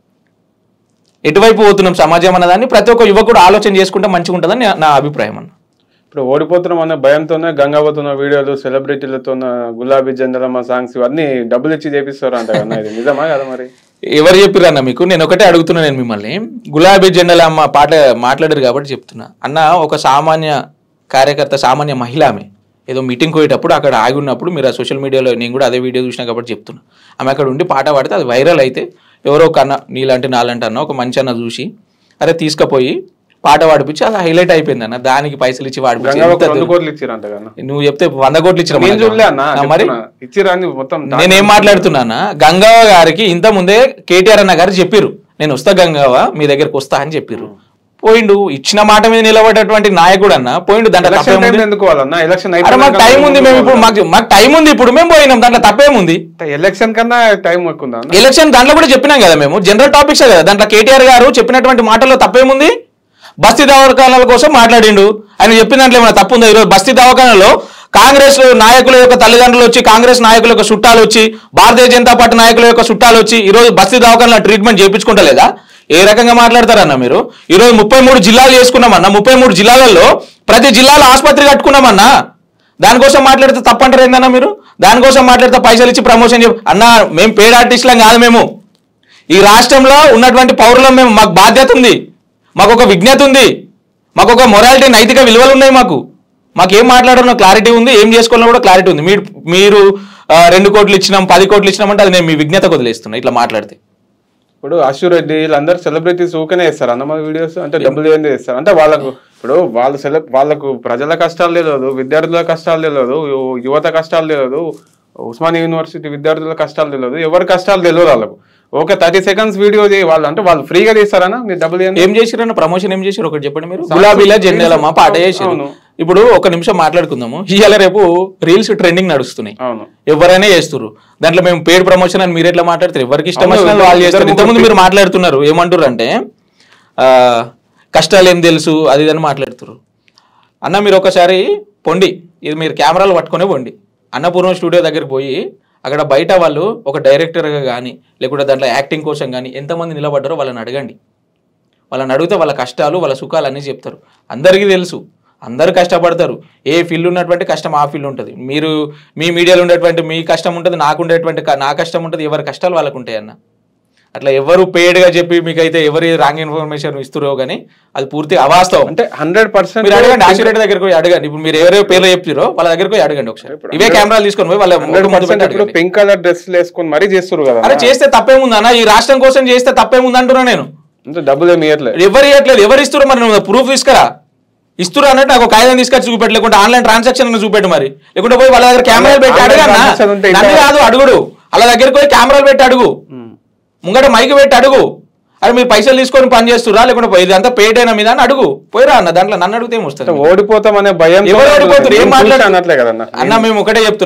ఎటువైపు పోతున్నాం సమాజం అన్నదాన్ని ప్రతి ఒక్క యువకుడు ఆలోచన చేసుకుంటే మంచిగా ఉంటుందని నా- నా అభిప్రాయం అన్న ఇప్పుడు ఓడిపోతున్నాం అనే భయంతోనే గంగావతున్న వీడియోలు సెలబ్రిటీలతో గులాబీ జెండలమ్మ సాంగ్స్ ఇవన్నీ డబ్బులు ఇచ్చి చేపిస్తారు అంట కదా ఇది నిజమా కదా మరి ఎవరు చెప్పిర్రు అన్న మీకు నేను ఒకటే అడుగుతున్నా నేను మిమ్మల్ని గులాబీ జెండాల అమ్మ పాట మాట్లాడారు కాబట్టి చెప్తున్నా అన్న ఒక సామాన్య కార్యకర్త సామాన్య మహిళ ఆమె ఏదో మీటింగ్ పోయేటప్పుడు అక్కడ ఆగి ఉన్నప్పుడు మీరు ఆ సోషల్ మీడియాలో నేను కూడా అదే వీడియో చూసినా కాబట్టి చెప్తున్నా ఆమె అక్కడ ఉండి పాట పాడితే అది వైరల్ అయితే ఎవరో ఒక అన్న నీలాంటి నాలంటి అన్న ఒక మంచి అన్న చూసి అరే తీసుకుపోయి పాట పాడిపించి అది హైలైట్ అయిపోయింది అన్న దానికి పైసలు ఇచ్చి వాడిపించి గంగావకు ఎంత రెండు కోట్లు ఇచ్చిరంట కదా నువ్వు చెప్తే వంద కోట్లు ఇచ్చిన నేను చూడలే అన్న మరి ఇచ్చిరా అని మొత్తం నేనేం మాట్లాడుతున్నానా గంగవ్వ గారికి ఇంత ముందే కేటీఆర్ అన్న గారు చెప్పిర్రు నేను వస్తా గంగవ్వ మీ దగ్గరకు వస్తా అని చెప్పిర్రు పోయిండు ఇచ్చిన మాట మీద నిలబడేటువంటి నాయకుడు అన్న పోయిండు దాంట్లో ఎలక్షన్ తప్పేముంది టైం ఎందుకు వాళ్ళన్నా ఎలక్షన్ అరే మాకు టైం ఉంది మేము ఇప్పుడు మాకు మాకు టైం ఉంది ఇప్పుడు మేము పోయినాం దాంట్లో తప్పేముంది ఎలక్షన్ కన్నా టైం ఎక్కువ ఉందా అన్న? ఎలక్షన్ దాంట్లో కూడా చెప్పినాం కదా మేము జనరల్ టాపిక్స్ కదా దాంట్లో కేటీఆర్ గారు చెప్పినటువంటి మాటల్లో తప్పేముంది బస్తీ దవాఖానాల కోసం మాట్లాడిండు ఆయన చెప్పిన దాంట్లో ఏమైనా తప్పు ఉందా ఈరోజు బస్తీ దవాఖానాలో కాంగ్రెస్ నాయకుల యొక్క తల్లిదండ్రులు వచ్చి కాంగ్రెస్ నాయకుల యొక్క చుట్టాలు వచ్చి భారతీయ జనతా పార్టీ నాయకుల యొక్క చుట్టాలు వచ్చి ఈరోజు బస్తీ దవాఖానాలో ట్రీట్మెంట్ చేయించుకుంటలేదా ఏ రకంగా మాట్లాడతారన్న మీరు ఈరోజు ముప్పై మూడు జిల్లాలు చేసుకున్నామన్నా ముప్పై మూడు జిల్లాలలో ప్రతి జిల్లాలో ఆసుపత్రి కట్టుకున్నామన్నా దానికోసం మాట్లాడితే తప్పంటారు ఏందన్నా మీరు దానికోసం మాట్లాడితే పైసలు ఇచ్చి ప్రమోషన్ చెప్పి అన్న మేము పేడ్ ఆర్టిస్టులం కాదు మేము ఈ రాష్ట్రంలో ఉన్నటువంటి పౌరులం మేము మాకు బాధ్యత ఉంది మాకు ఒక విజ్ఞత ఉంది మాకు ఒక మొరాలిటీ నైతిక విలువలు ఉన్నాయి మాకు మాకు ఏం మాట్లాడాలో క్లారిటీ ఉంది ఏం చేసుకోవాలో కూడా క్లారిటీ ఉంది మీరు మీరు ఆ, రెండు కోట్లు ఇచ్చినాం పది కోట్లు ఇచ్చినాం అంటే అది నేను మీ విజ్ఞతకు వదిలేస్తున్నా ఇట్లా మాట్లాడితే ఇప్పుడు అశు రెడ్డి వీళ్ళందరూ సెలబ్రిటీస్ ఊకనే చేస్తారు అన్న మన వీడియోస్ అంటే డబ్బులు ఏంది చేస్తారు అంటే వాళ్ళకు ఇప్పుడు వాళ్ళు సెల వాళ్ళకు ప్రజల కష్టాలు తెలియదు విద్యార్థుల కష్టాలు తెలియదు యు- యువత కష్టాలు తెలియదు ఉస్మానియా యూనివర్సిటీ విద్యార్థుల కష్టాలు తెలియదు ఎవరి కష్టాలు తెలియదు వాళ్ళకు ఓకే థర్టీ సెకండ్స్ వీడియో చేయి వాళ్ళు అంటే వాళ్ళు ఫ్రీగా తీస్తారనా మీరు డబ్బులు ఏంది ఏం చేసిరన్న ప్రమోషన్ ఏం చేసిరు ఒకటి చెప్పండి మీరు గులాబీలా జెండాలమ్మా పాట చేసిరు అవును. ఇప్పుడు ఒక నిమిషం మాట్లాడుకుందాము ఇవాళ రేపు రీల్స్ ట్రెండింగ్ నడుస్తున్నాయి అవును ఎవరైనా చేస్తున్నారు దాంట్లో మేము పేడ్ ప్రమోషన్ అని మీరు ఎట్లా మాట్లాడతారు ఎవరికి ఇష్టం అవును, వచ్చిన ఇద్దరు- వాళ్ళు చేస్తారు ఇద్దరు ఇంతకుముందు మీరు మాట్లాడుతున్నారు ఏమంటారు అంటే ఆ, కష్టాలు ఏం తెలుసు అది ఇది అని మాట్లాడుతున్నారు అన్న మీరు ఒకసారి పొండి ఇది మీరు కెమెరాలు పట్టుకునే పొండి అన్నపూర్వం స్టూడియో దగ్గరికి పోయి అక్కడ బయట వాళ్ళు ఒక డైరెక్టర్గా కానీ లేకుంటే దాంట్లో యాక్టింగ్ కోసం కానీ ఎంతమంది నిలబడ్డారో వాళ్ళని అడగండి వాళ్ళని అడిగితే వాళ్ళ కష్టాలు వాళ్ళ సుఖాలు అన్నీ చెప్తారు అందరికీ తెలుసు అందరూ కష్టపడతారు ఏ ఫీల్డ్ ఉన్నటువంటి కష్టం ఆ ఫీల్డ్ ఉంటుంది మీరు మీ మీడియాలో ఉండేటువంటి మీ కష్టం ఉంటుంది నాకు ఉండేటువంటి క- నా కష్టం ఉంటుంది ఎవరి కష్టాలు వాళ్ళకు ఉంటాయి అన్న అట్లా ఎవరు పేడ్గా చెప్పి మీకైతే ఎవరి రాంగ్ ఇన్ఫర్మేషన్ ఇస్తురో కానీ అది పూర్తి అవాస్తవం అంటే హండ్రెడ్ పర్సెంట్ మీరు అడగండి ఆశీర్వాద దగ్గరికి పోయి అడగండి ఇప్పుడు మీరు ఎవరెవరు పేర్లు చెప్తారో వాళ్ళ దగ్గరికి పోయి అడగండి ఒకసారి ఇవే కెమెరాలు తీసుకొని పోయి వాళ్ళ హండ్రెడ్ ముఖం ముందు పర్సెంట్ పెట్టి ఇప్పుడు అడగండి. పింక్ కలర్ డ్రెస్ వేసుకొని మరీ చేస్తారు కదా అరే చేస్తే తప్పేముందన్న ఈ రాష్ట్రం కోసం చేస్తే తప్పేముంది అంటున్నా నేను అంటే డబ్బులు ఏమి ఇవ్వట్లేదు ఎవరు ఇవ్వట్లేదు ఎవరు ఇస్తారు మరి నువ్వు ప్రూఫ్ తీసుకురా ఇస్తురా అన్నట్టు నాకు ఒక కాగితం తీసుకొచ్చి చూపెట్టు లేకుంటే ఆన్లైన్ ట్రాన్సాక్షన్ అన్న చూపెట్టు మరి లేకుంటే పోయి వాళ్ళ దగ్గర కెమెరాలు పెట్టి Online అడగన్నా transaction ఉంటే నన్ను ఇంకా- కాదు అడుగుడు వాళ్ళ దగ్గరికి పోయి కెమెరాలు పెట్టి అడుగు ముంగట మైక్ పెట్టి అడుగు అరే మీరు పైసలు తీసుకొని పని చేస్తురా లేకుంటే పోయి ఇదంతా పేడ్ అయినా మీద అని అడుగు పోయిరా అన్న దాంట్లో నన్ను అడిగితే ఏమొస్తుంది ఓడిపోతాం అనే భయం ఎవరు ఓడిపోతున్నారు ఏం మాట్లాడుతున్నారు అనట్లే కదన్న అన్న మేము ఒకటే చెప్తున్నాం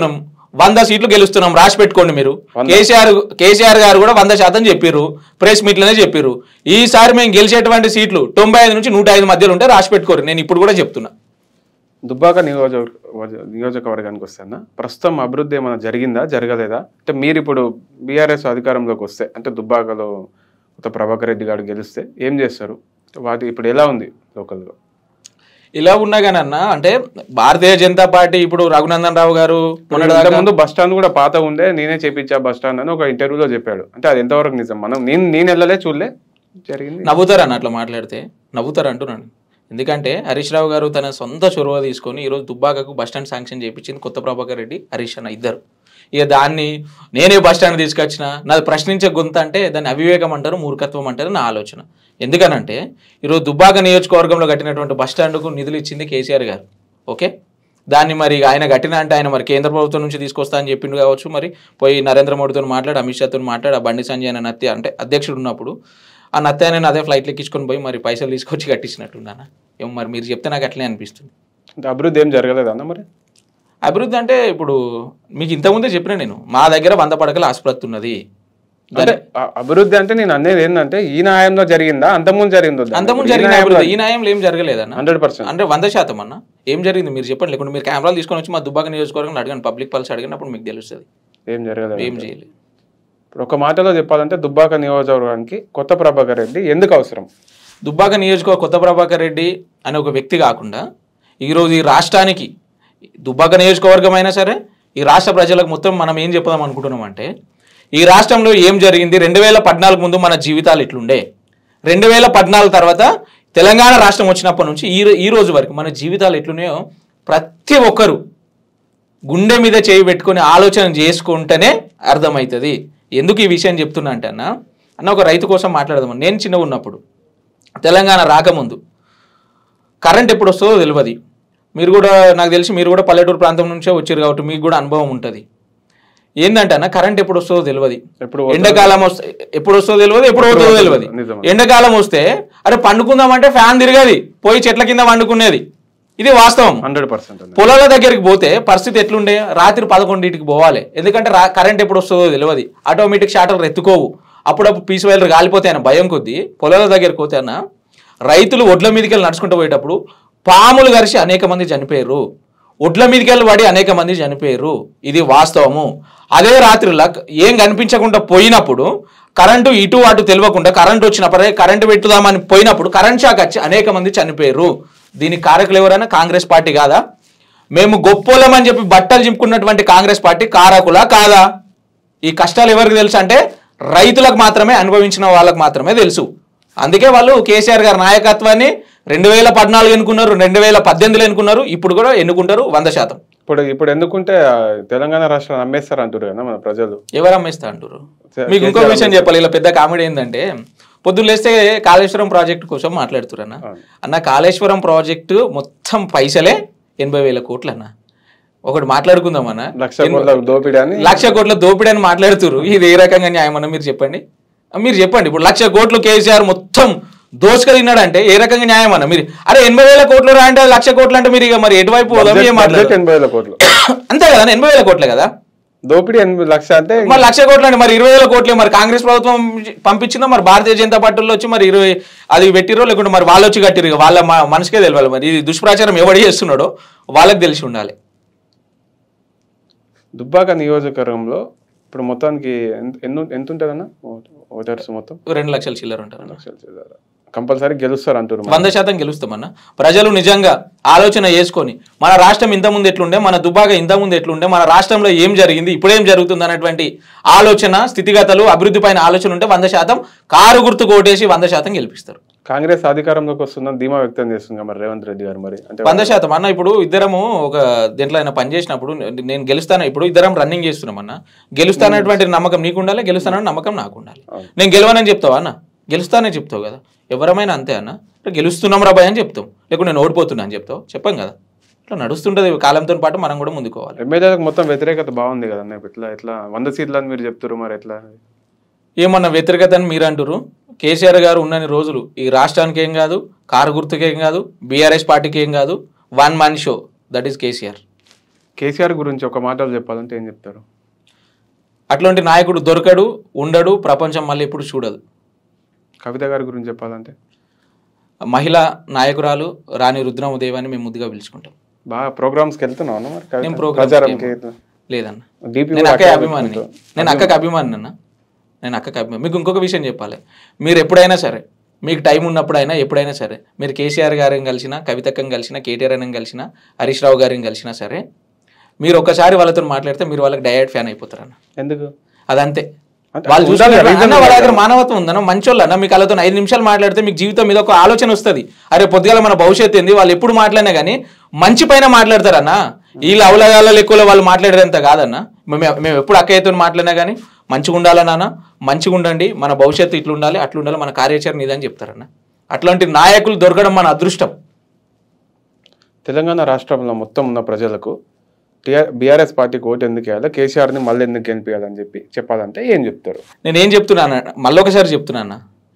వంద సీట్లు గెలుస్తున్నాం రాసి పెట్టుకోండి మీరు కేసీఆర్ కేసీఆర్ గారు కూడా వంద శాతం చెప్పారు ప్రెస్ మీట్లోనే చెప్పారు ఈసారి మేము గెలిచేటువంటి సీట్లు తొంభై ఐదు నుంచి నూట ఐదు మధ్యలో ఉంటే రాసి పెట్టుకోరు నేను ఇప్పుడు కూడా చెప్తున్నా దుబ్బాక నియోజక నియోజకవర్గానికి వస్తానా ప్రస్తుతం అభివృద్ధి ఏమైనా జరిగిందా జరగలేదా అంటే మీరు ఇప్పుడు బీఆర్ఎస్ అధికారంలోకి వస్తే అంటే దుబ్బాకలో కొత్త ప్రభాకర్ రెడ్డి గారు గెలిస్తే ఏం చేస్తారు వాటి ఇప్పుడు ఎలా ఉంది లోకల్గా ఇలా ఉన్నా కానీ అన్న అంటే భారతీయ జనతా పార్టీ ఇప్పుడు రఘునందన్ రావు గారు మొన్నటిదాకా- ముందు బస్ స్టాండ్ కూడా పాత ఉండే నేనే చేపించా బస్ స్టాండ్ అని ఒక ఇంటర్వ్యూలో చెప్పాడు అంటే అది ఎంతవరకు నిజం మనం నేను నేను వెళ్ళలే చూడలే జరిగింది నవ్వుతారు అన్న అట్లా మాట్లాడితే నవ్వుతారు అంటున్నాను ఎందుకంటే హరీష్ రావు గారు తన సొంత చొరవ తీసుకొని ఈరోజు దుబ్బాకకు బస్ స్టాండ్ శాంక్షన్ చేయించింది కొత్త ప్రభాకర్ రెడ్డి హరీష్ అన్న ఇద్దరు ఇక దాన్ని నేనే బస్ స్టాండ్ తీసుకొచ్చిన నాది ప్రశ్నించే గొంత అంటే దాన్ని అవివేకం అంటారు మూర్ఖత్వం అంటారు నా ఆలోచన ఎందుకనంటే ఈరోజు దుబ్బాక నియోజకవర్గంలో కట్టినటువంటి బస్ స్టాండ్కు నిధులు ఇచ్చింది కేసీఆర్ గారు ఓకే దాన్ని మరి ఆయన కట్టిన అంటే ఆయన మరి కేంద్ర ప్రభుత్వం నుంచి తీసుకొస్తా అని చెప్పిండు కావచ్చు మరి పోయి నరేంద్ర మోడీతో మాట్లాడి అమిత్ షాతో మాట్లాడి ఆ బండి సంజయ్ అనే నత్య అంటే అధ్యక్షుడు ఉన్నప్పుడు ఆ నత్య నేను అదే ఫ్లైట్లు ఎక్కించుకొని పోయి మరి పైసలు తీసుకొచ్చి కట్టించినట్టున్నానా ఏమో మరి మీరు చెప్తే నాకు అట్లనే అనిపిస్తుంది అంటే అభివృద్ధి ఏం జరగలేదు అన్న మరి అభివృద్ధి అంటే ఇప్పుడు మీకు ఇంతకుముందే చెప్పిన నేను మా దగ్గర వంద పడకల ఆసుపత్రి ఉన్నది అంటే అ- అభివృద్ధి అంటే నేను అనేది ఏంటంటే ఈ న్యాయంలో జరిగిందా అంతకుముందు జరిగిందో అంతకుముందు జరిగిన అభివృద్ధి ఈ న్యాయంలో ఏం జరగలేదన్న హండ్రెడ్ పర్సెంట్ అంటే వంద శాతం అన్న ఏం జరిగింది మీరు చెప్పండి లేకుంటే మీరు కెమెరాలు తీసుకొని వచ్చి మా దుబ్బాక నియోజకవర్గం అడగండి పబ్లిక్ పల్స్ అడిగినప్పుడు అప్పుడు మీకు తెలుస్తుంది ఏం జరగలేదు ఏం చేయలేదు ఇప్పుడు ఒక మాటలో చెప్పాలంటే దుబ్బాక నియోజకవర్గానికి కొత్త ప్రభాకర్ రెడ్డి ఎందుకు అవసరం దుబ్బాక నియోజకవర్గ కొత్త ప్రభాకర్ రెడ్డి అనే ఒక వ్యక్తి కాకుండా ఈరోజు ఈ రాష్ట్రానికి దుబ్బాక నియోజకవర్గం అయినా సరే ఈ రాష్ట్ర ప్రజలకు మొత్తం మనం ఏం చెప్దాం అనుకుంటున్నాం అంటే ఈ రాష్ట్రంలో ఏం జరిగింది రెండు వేల పద్నాలుగు ముందు మన జీవితాలు ఎట్లుండే రెండు వేల పద్నాలుగు తర్వాత తెలంగాణ రాష్ట్రం వచ్చినప్పటి నుంచి ఈ రో- ఈ రోజు వరకు మన జీవితాలు ఎట్లున్నాయో ప్రతి ఒక్కరు గుండె మీద చేయి పెట్టుకొని ఆలోచన చేసుకుంటేనే అర్థమవుతుంది ఎందుకు ఈ విషయం చెప్తున్నా అంటే అన్న అన్న ఒక రైతు కోసం మాట్లాడదాం నేను చిన్నగా ఉన్నప్పుడు తెలంగాణ రాకముందు కరెంట్ ఎప్పుడు వస్తుందో తెలియదు మీరు కూడా నాకు తెలిసి మీరు కూడా పల్లెటూరు ప్రాంతం నుంచే వచ్చారు కాబట్టి మీకు కూడా అనుభవం ఉంటుంది ఏంటంటే అన్న కరెంట్ ఎప్పుడు వస్తుందో తెలియదు ఎప్పుడు ఎండాకాలం వస్తే ఎప్పుడు వస్తుందో తెలియదు ఎప్పుడు అవుతుందో తెలియదు నిజం. ఎండాకాలం వస్తే అరే పండుకుందామంటే ఫ్యాన్ తిరగది పోయి చెట్ల కింద వండుకునేది ఇది వాస్తవం హండ్రెడ్ పర్సెంట్ పొలాల దగ్గరికి పోతే పరిస్థితి ఎట్లుండే రాత్రి పదకొండింటికి పోవాలి ఎందుకంటే రా కరెంట్ ఎప్పుడు వస్తుందో తెలియదు ఆటోమేటిక్ షాటర్లు ఎత్తుకోవు అప్పుడప్పుడు పీసు వైర్లు కాలిపోతాయన్న భయం కొద్దీ పొలాల దగ్గరికి పోతే అన్న రైతులు ఒడ్ల మీదకి వెళ్ళి నడుచుకుంటూ పోయేటప్పుడు పాములు కరిచి అనేక మంది చనిపోయారు ఒడ్ల మీదకి వెళ్ళి పడి అనేక మంది చనిపోయారు ఇది వాస్తవము అదే రాత్రిలా ఏం కనిపించకుండా పోయినప్పుడు కరెంటు ఇటు అటు తెలియకుండా కరెంటు వచ్చినప్పుడే కరెంటు పెట్టుదామని పోయినప్పుడు కరెంట్ షాక్ వచ్చి అనేక మంది చనిపోయారు దీనికి కారకులు ఎవరైనా కాంగ్రెస్ పార్టీ కాదా మేము గొప్పోలమని చెప్పి బట్టలు చింపుకున్నటువంటి కాంగ్రెస్ పార్టీ కారకులా కాదా ఈ కష్టాలు ఎవరికి తెలుసు అంటే రైతులకు మాత్రమే అనుభవించిన వాళ్ళకి మాత్రమే తెలుసు అందుకే వాళ్ళు కేసీఆర్ గారి నాయకత్వాన్ని రెండు వేల పద్నాలుగు ఎన్నుకున్నారు రెండు వేల పద్దెనిమిదిలో ఎన్నుకున్నారు ఇప్పుడు కూడా ఎన్నుకుంటారు వంద శాతం ఇప్పుడు ఇప్పుడు ఎందుకుంటే ఆ, తెలంగాణ రాష్ట్రాన్ని అమ్మేస్తారు అంటారు కదా మన ప్రజలు ఎవరు అమ్మేస్తా అంటారు సరే, మీకు ఇంకో కేసీఆర్ విషయం చెప్పాలి ఇలా పెద్ద కామెడీ ఏంటంటే పొద్దున్న లేస్తే కాళేశ్వరం ప్రాజెక్టు కోసం మాట్లాడుతున్నారు అన్న అవును. అన్న కాళేశ్వరం ప్రాజెక్టు మొత్తం పైసలే ఎనభై వేల కోట్లు అన్న ఒకటి మాట్లాడుకుందాం అన్న లక్ష కోట్ల దోపిడీ అని లక్ష కోట్ల దోపిడీ అని మాట్లాడుతున్నారు ఇది ఏ రకంగా న్యాయం అన్న మీరు చెప్పండి మీరు చెప్పండి ఇప్పుడు లక్ష కోట్లు కేసీఆర్ మొత్తం దోసుక తిన్నాడంటే ఏ రకంగా న్యాయం అన్న మీరు అరే ఎనభై వేల కోట్లు రా అంటే లక్ష కోట్లు అంటే మీరు ఇక మరి ఎటువైపు పోదాం ఏం బడ్జెట్ మాట్లాడారు ఎనభై వేల కోట్లు అంతే కదా ఎనభై వేల కోట్లే కదా దోపిడీ ఎనభై లక్ష అంటే మరి లక్ష కోట్లు అంటే మరి ఇరవై వేల కోట్లే మరి కాంగ్రెస్ ప్రభుత్వం పంపించిందో మరి భారతీయ జనతా పార్టీలో వచ్చి మరి ఇరవై అది పెట్టిరో లేకుంటే మరి వాళ్ళు వచ్చి కట్టిరు ఇక వాళ్ళ మ- మనసుకే తెలియాలి మరి ఇది దుష్ప్రచారం ఎవడు చేస్తున్నాడో వాళ్ళకి తెలిసి ఉండాలి దుబ్బాక నియోజకవర్గంలో ఇప్పుడు మొత్తానికి ఎంత ఎన్ని ఎంత ఉంటుందన్న ఓటర్స్ మొత్తం రెండు లక్షల చిల్లర ఉంటారు లక్షలు చేశారు కంపల్సరీ గెలుస్తారు అంటారు మరి. వంద శాతం గెలుస్తామన్న ప్రజలు నిజంగా ఆలోచన చేసుకొని మన రాష్ట్రం ఇంతకుముందు ఎట్లుండే మన దుబాక ఇంతకుముందు ఎట్లుండే మన రాష్ట్రంలో ఏం జరిగింది ఇప్పుడేం జరుగుతుంది అన్నటువంటి ఆలోచన స్థితిగతులు అభివృద్ధి పైన ఆలోచన ఉంటే వంద శాతం కారు గుర్తు కోటేసి వంద శాతం గెలిపిస్తారు కాంగ్రెస్ అధికారంలోకి వస్తుందని ధీమా వ్యక్తం చేస్తుంది మరి రేవంత్ రెడ్డి గారు మరి అంటే వంద శాతం అన్న ఇప్పుడు ఇద్దరము ఒక దీంట్లో ఆయన పని చేసినప్పుడు నేను గెలుస్తాను ఇప్పుడు ఇద్దరం రన్నింగ్ చేస్తున్నాం అన్న గెలుస్తానటువంటి నమ్మకం నీకు ఉండాలి గెలుస్తానని నమ్మకం నాకు ఉండాలి అవును. నేను గెలవనని చెప్తావా అన్న గెలుస్తానని చెప్తావు కదా ఎవరమైనా అంతే అన్న అంటే గెలుస్తున్నాం రాబాయ్ అని చెప్తాం లేకుంటే నేను ఓడిపోతున్నా అని చెప్తావు చెప్పాం కదా ఇట్లా నడుస్తుంటది కాలంతో పాటు మనం కూడా ముందుకోవాలి ఎమ్మెల్యేలకు మొత్తం వ్యతిరేకత బాగుంది కదన్న ఇప్పుడు ఇట్లా ఎట్లా వంద సీట్లు అని మీరు చెప్తారు మరి ఎట్లా ఏమన్నా వ్యతిరేకత అని మీరు అంటారు కేసీఆర్ గారు ఉన్నన్ని రోజులు ఈ రాష్ట్రానికి ఏం కాదు కారు గుర్తుకి ఏం కాదు బీఆర్ఎస్ పార్టీకి ఏం కాదు one man show that is KCR KCR గురించి ఒక మాటలు చెప్పాలంటే ఏం చెప్తారు అట్లాంటి నాయకుడు దొరకడు ఉండడు ప్రపంచం మళ్ళీ ఎప్పుడు చూడదు కవిత గారి గురించి చెప్పాలంటే మహిళా నాయకురాలు రాణి రుద్రమదేవి అని మేము ముద్దుగా పిలుచుకుంటాం బాగా ప్రోగ్రామ్స్కి వెళ్తున్నావు అన్న మరి కవిత? నేను ప్రోగ్రామ్స్కి ప్రచారంకి లేదన్న DP నేను కూడా అక్కయ్య అక్కడే అభిమానిని పెట్టుకుంటావు. నేను అక్కకి అభిమాని అన్న నేను అక్కకి అభిమాని మీకు ఇంకొక విషయం చెప్పాలి మీరు ఎప్పుడైనా సరే మీకు టైం ఉన్నప్పుడైనా ఎప్పుడైనా సరే మీరు కేసీఆర్ గారిని కలిసినా కవితక్కని కలిసినా కేటీఆర్ అని కలిసినా హరీష్ రావు గారిని కలిసినా సరే మీరు ఒక్కసారి వాళ్ళతో మాట్లాడితే మీరు వాళ్ళకి డయట్ ఫ్యాన్ అయిపోతారు అన్న ఎందుకు అదంతే అంటే వాళ్ళు ఉండాలి, చూసుకుంటారు reason అన్న వాళ్ళ ఉండాలి. దగ్గర మానవత్వం ఉందన్న మంచోళ్ళు అన్న మీకు వాళ్ళతో ఐదు నిమిషాలు మాట్లాడితే మీకు జీవితం మీద ఒక ఆలోచన వస్తుంది అరే పొద్దుగాల మన భవిష్యత్తు ఏంది వాళ్ళు ఎప్పుడు మాట్లాడినా కానీ మంచి పైన మాట్లాడతారన్న వీళ్ళు అవలగాల ఎక్కువలో వాళ్ళు మాట్లాడేదంత కాదన్న మేము మేము ఎప్పుడు అక్కయ్యతో మాట్లాడినా కానీ మంచిగా ఉండాలన్నా మంచిగా ఉండండి మన భవిష్యత్తు ఇట్లా ఉండాలి అట్లా ఉండాలి మన కార్యాచరణ ఇదని చెప్తారన్న అట్లాంటి నాయకులు దొరకడం మన అదృష్టం తెలంగాణ రాష్ట్రంలో మొత్తం ఉన్న ప్రజలకు టీఆర్ బీఆర్ఎస్ పార్టీకి ఓటు ఎందుకు వేయాలి కేసీఆర్ని మళ్ళీ ఎందుకు గెలిపించాలని చెప్పి చెప్పాలంటే ఏం చెప్తారు నేను ఏం చెప్తున్నాను మళ్ళొకసారి చెప్తున్నాను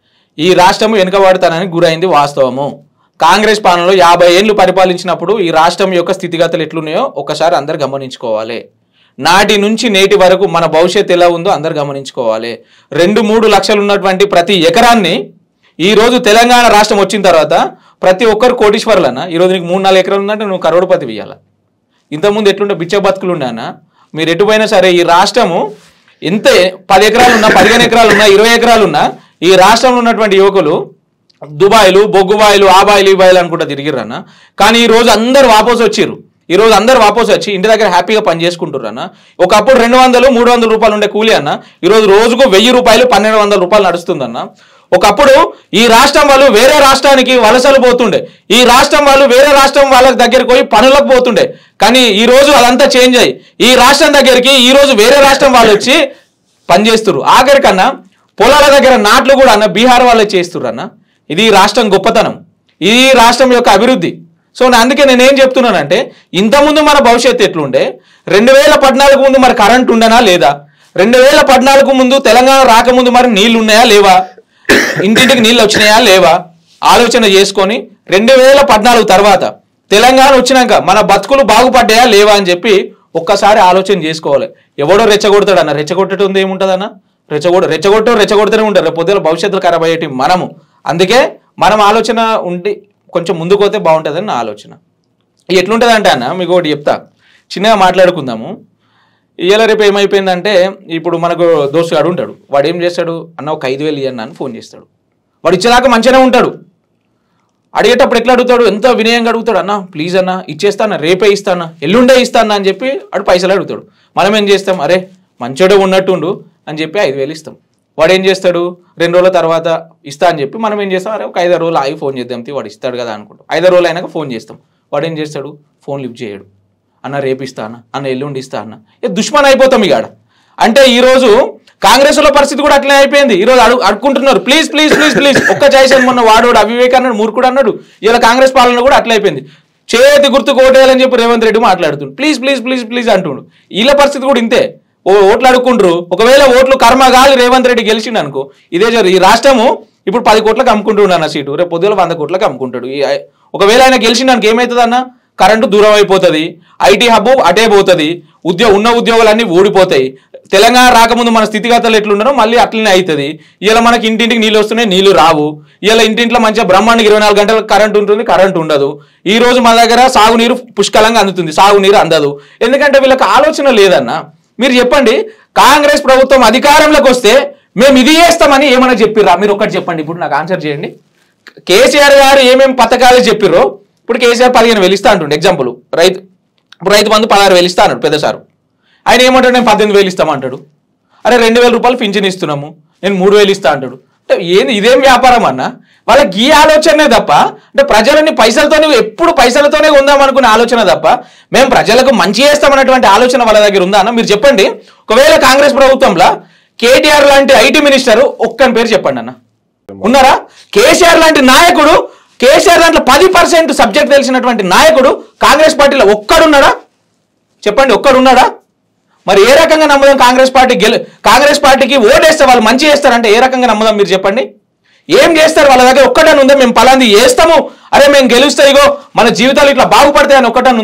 ఈ రాష్ట్రం వెనుకబడతానని గురైంది వాస్తవము కాంగ్రెస్ పాలనలో యాభై ఏళ్ళు పరిపాలించినప్పుడు ఈ రాష్ట్రం యొక్క స్థితిగతులు ఎట్లున్నాయో ఒకసారి అందరు గమనించుకోవాలి నాటి నుంచి నేటి వరకు మన భవిష్యత్తు ఎలా ఉందో అందరు గమనించుకోవాలి రెండు మూడు లక్షలు ఉన్నటువంటి ప్రతి ఎకరాన్ని ఈ రోజు తెలంగాణ రాష్ట్రం వచ్చిన తర్వాత ప్రతి ఒక్కరు కోటీశ్వరులన్న ఈ రోజు నీకు మూడు నాలుగు ఎకరాలు ఉందంటే నువ్వు కరోడపతి ఇవ్వాలి ఇంతకుముందు ఎట్లుండే బిచ్చ బతుకులు ఉన్నానా మీరు ఎటుపోయినా సరే ఈ రాష్ట్రము ఎంత పది ఎకరాలు ఉన్నా పదిహేను ఎకరాలు ఉన్నా ఇరవై ఎకరాలు ఉన్నా ఈ రాష్ట్రంలో ఉన్నటువంటి యువకులు దుబాయ్లు బొగ్గుబాయిలు ఆ బాయిలు ఈ బాయిలు అనుకుంటా తిరిగిర్రన్న కానీ ఈ రోజు అందరు వాపస్ వచ్చిర్రు ఈ రోజు అందరు వాపస్ వచ్చి ఇంటి దగ్గర హ్యాపీగా పని చేసుకుంటారు అన్న ఒకప్పుడు రెండు వందలు మూడు వందల రూపాయలు ఉండే కూలీ అన్న ఈ రోజు రోజుకు వెయ్యి రూపాయలు పన్నెండు వందల రూపాయలు నడుస్తుందన్న ఒకప్పుడు ఈ రాష్ట్రం వాళ్ళు వేరే రాష్ట్రానికి వలసలు పోతుండే ఈ రాష్ట్రం వాళ్ళు వేరే రాష్ట్రం వాళ్ళ దగ్గరికి పోయి పనులకు పోతుండే కానీ ఈ రోజు అదంతా చేంజ్ అయ్యి ఈ రాష్ట్రం దగ్గరికి ఈ రోజు వేరే రాష్ట్రం వాళ్ళు వచ్చి పనిచేస్తున్నారు ఆఖరికన్నా పొలాల దగ్గర నాట్లు కూడా అన్న బీహార్ వాళ్ళే చేస్తున్నారు అన్న ఇది ఈ రాష్ట్రం గొప్పతనం ఇది ఈ రాష్ట్రం యొక్క అభివృద్ధి సో నా- అందుకే నేను ఏం చెప్తున్నానంటే ఇంతకుముందు మన భవిష్యత్తు ఎట్లుండే రెండు వేల పద్నాలుగు ముందు మరి కరెంట్ ఉండనా లేదా రెండు వేల పద్నాలుగు ముందు తెలంగాణ రాకముందు మరి నీళ్లు ఉన్నాయా లేవా ఇంటింటికి నీళ్ళు వచ్చినాయా లేవా ఆలోచన చేసుకొని రెండు వేల పద్నాలుగు తర్వాత తెలంగాణ వచ్చినాక మన బతుకులు బాగుపడ్డాయా లేవా అని చెప్పి ఒక్కసారి ఆలోచన చేసుకోవాలి ఎవడో రెచ్చగొడతాడు అన్న రెచ్చగొట్టడం ఏముంటుందన్న రెచ్చగొడ రెచ్చగొట్టో రెచ్చగొడుతూనే ఉంటారు రేపు పొద్దున భవిష్యత్తులో ఖరాబ్ అయ్యేటి మనము అందుకే మనం ఆలోచన ఉండి కొంచెం ముందుకు పోతే బాగుంటుందని నా ఆలోచన ఇది ఎట్లుంటుంది అంటే అన్న మీకు ఒకటి చెప్తా చిన్నగా మాట్లాడుకుందాము ఇవాళ రేపు ఏమైపోయిందంటే ఇప్పుడు మనకు దోస్తుగాడు ఉంటాడు వాడు ఏం చేస్తాడు అన్న ఒక ఐదు వేలు ఇవ్వన్న అని ఫోన్ చేస్తాడు వాడు ఇచ్చేదాకా మంచిగానే ఉంటాడు అడిగేటప్పుడు ఎట్లా అడుగుతాడు ఎంత వినయంగా అడుగుతాడు అన్న ప్లీజ్ అన్న ఇచ్చేస్తానా రేపే ఇస్తానా ఎల్లుండే ఇస్తానా అని చెప్పి వాడు పైసలు అడుగుతాడు మనం ఏం చేస్తాం అరే మంచోడే ఉన్నట్టుండు అని చెప్పి ఐదు వేలు ఇస్తాం వాడు ఏం చేస్తాడు రెండు రోజుల తర్వాత ఇస్తా అని చెప్పి మనం ఏం చేస్తాం అరే ఒక ఐదారు రోజులు ఆగి ఫోన్ చేద్దాం తీ, వాడు ఇస్తాడు కదా అనుకుంటాం ఐదారు రోజులు అయినాక ఫోన్ చేస్తాం వాడు ఏం చేస్తాడు ఫోన్ లిఫ్ట్ చేయడు అన్న రేపు ఇస్తా అన్న అన్న ఎల్లుండి ఇస్తా అన్న ఏ దుష్మన్ అయిపోతాం ఇక ఆడ అంటే ఈ రోజు కాంగ్రెస్ లో పరిస్థితి కూడా అట్లే అయిపోయింది ఈ రోజు అడుగు అడుకుంటున్నారు ప్లీజ్ ప్లీజ్ ప్లీజ్ ప్లీజ్ ఒక్క చాయిస్ అని మొన్న వాడోడు అవివేక్ అన్నాడు మూర్ఖుడు అన్నాడు ఇలా కాంగ్రెస్ పాలన కూడా అట్లా అయిపోయింది చేతి గుర్తు కోటేయాలని చెప్పి రేవంత్ రెడ్డి మాట్లాడుతుండు ప్లీజ్ ప్లీజ్ ప్లీజ్ ప్లీజ్ అంటుండు వీళ్ళ పరిస్థితి కూడా ఇంతే ఓ ఓట్లు అడుక్కుంటారు ఒకవేళ ఓట్లు కర్మ గాలి రేవంత్ రెడ్డి గెలిచిండు అనుకో ఇదే జరు ఈ రాష్ట్రము ఇప్పుడు పది కోట్లకు అమ్ముకుంటున్నాను అన్న సీటు రేపు పొద్దున వంద కోట్లకు అమ్ముకుంటాడు ఈ ఐ- ఒకవేళ ఆయన గెలిచిండడానికి ఏమవుతుంది అన్న కరెంటు దూరం అయిపోతుంది ఐటీ హబ్ అటే పోతుంది ఉద్యోగ ఉన్న ఉద్యోగాలన్నీ ఊడిపోతాయి తెలంగాణ రాకముందు మన స్థితిగతులు ఎట్లున్నారో మళ్ళీ అట్లనే అవుతుంది ఇలా మనకి ఇంటింటికి నీళ్ళు వస్తున్నాయి నీళ్లు రావు ఇలా ఇంటింట్లో మంచిగా బ్రహ్మాండకి ఇరవై నాలుగు గంటలు కరెంట్ ఉంటుంది కరెంట్ ఉండదు ఈ రోజు మన దగ్గర సాగునీరు పుష్కలంగా అందుతుంది సాగునీరు అందదు ఎందుకంటే వీళ్ళకి ఆలోచన లేదన్న మీరు చెప్పండి కాంగ్రెస్ ప్రభుత్వం అధికారంలోకి వస్తే మేము ఇది చేస్తామని ఏమైనా చెప్పిర్రా మీరు ఒకటి చెప్పండి ఇప్పుడు నాకు ఆన్సర్ చేయండి కేసీఆర్ గారు ఏమేమి పథకాలు చెప్పిర్రో ఇప్పుడు కేసీఆర్ పదిహేను వేలు ఇస్తా అంటుండే ఎగ్జాంపుల్ రైతు ఇప్పుడు రైతు బంధు పదహారు వేలు ఇస్తా అన్నాడు పెద్ద సారు ఆయన ఏమంటాడు నేను పద్దెనిమిది వేలు ఇస్తామంటాడు అరే రెండు వేల రూపాయలు పింఛన్ ఇస్తున్నాము నేను మూడు వేలు ఇస్తా అంటాడు అంటే ఏంది ఇదేం వ్యాపారం అన్న వాళ్ళకి ఈ ఆలోచనే తప్ప అంటే ప్రజలని పైసలతోనే ఎప్పుడు పైసలతోనే ఉందాం అనుకునే ఆలోచన తప్ప మేము ప్రజలకు మంచి చేస్తామన్నటువంటి ఆలోచన వాళ్ళ దగ్గర ఉందా అన్న మీరు చెప్పండి ఒకవేళ కాంగ్రెస్ ప్రభుత్వంలో కేటీఆర్ లాంటి ఐటీ మినిస్టర్ ఒక్కని పేరు చెప్పండి అన్న ఉన్నారా కేసీఆర్ లాంటి నాయకుడు కేసీఆర్ దాంట్లో పది పర్సెంట్ సబ్జెక్ట్ తెలిసినటువంటి నాయకుడు కాంగ్రెస్ పార్టీలో ఒక్కడున్నాడా చెప్పండి ఒక్కడున్నాడా మరి ఏ రకంగా నమ్ముదాం కాంగ్రెస్ పార్టీ గెలు కాంగ్రెస్ పార్టీకి ఓటేస్తే వాళ్ళు మంచి చేస్తారంటే ఏ రకంగా నమ్ముదాం మీరు చెప్పండి ఏం చేస్తారు వాళ్ళ దగ్గర ఒక్కటని ఉందా మేము పలాంది చేస్తాము అరే మేము గెలుస్తే ఇగో మన జీవితాలు ఇట్లా బాగుపడతాయని ఒక్కటని ఉందా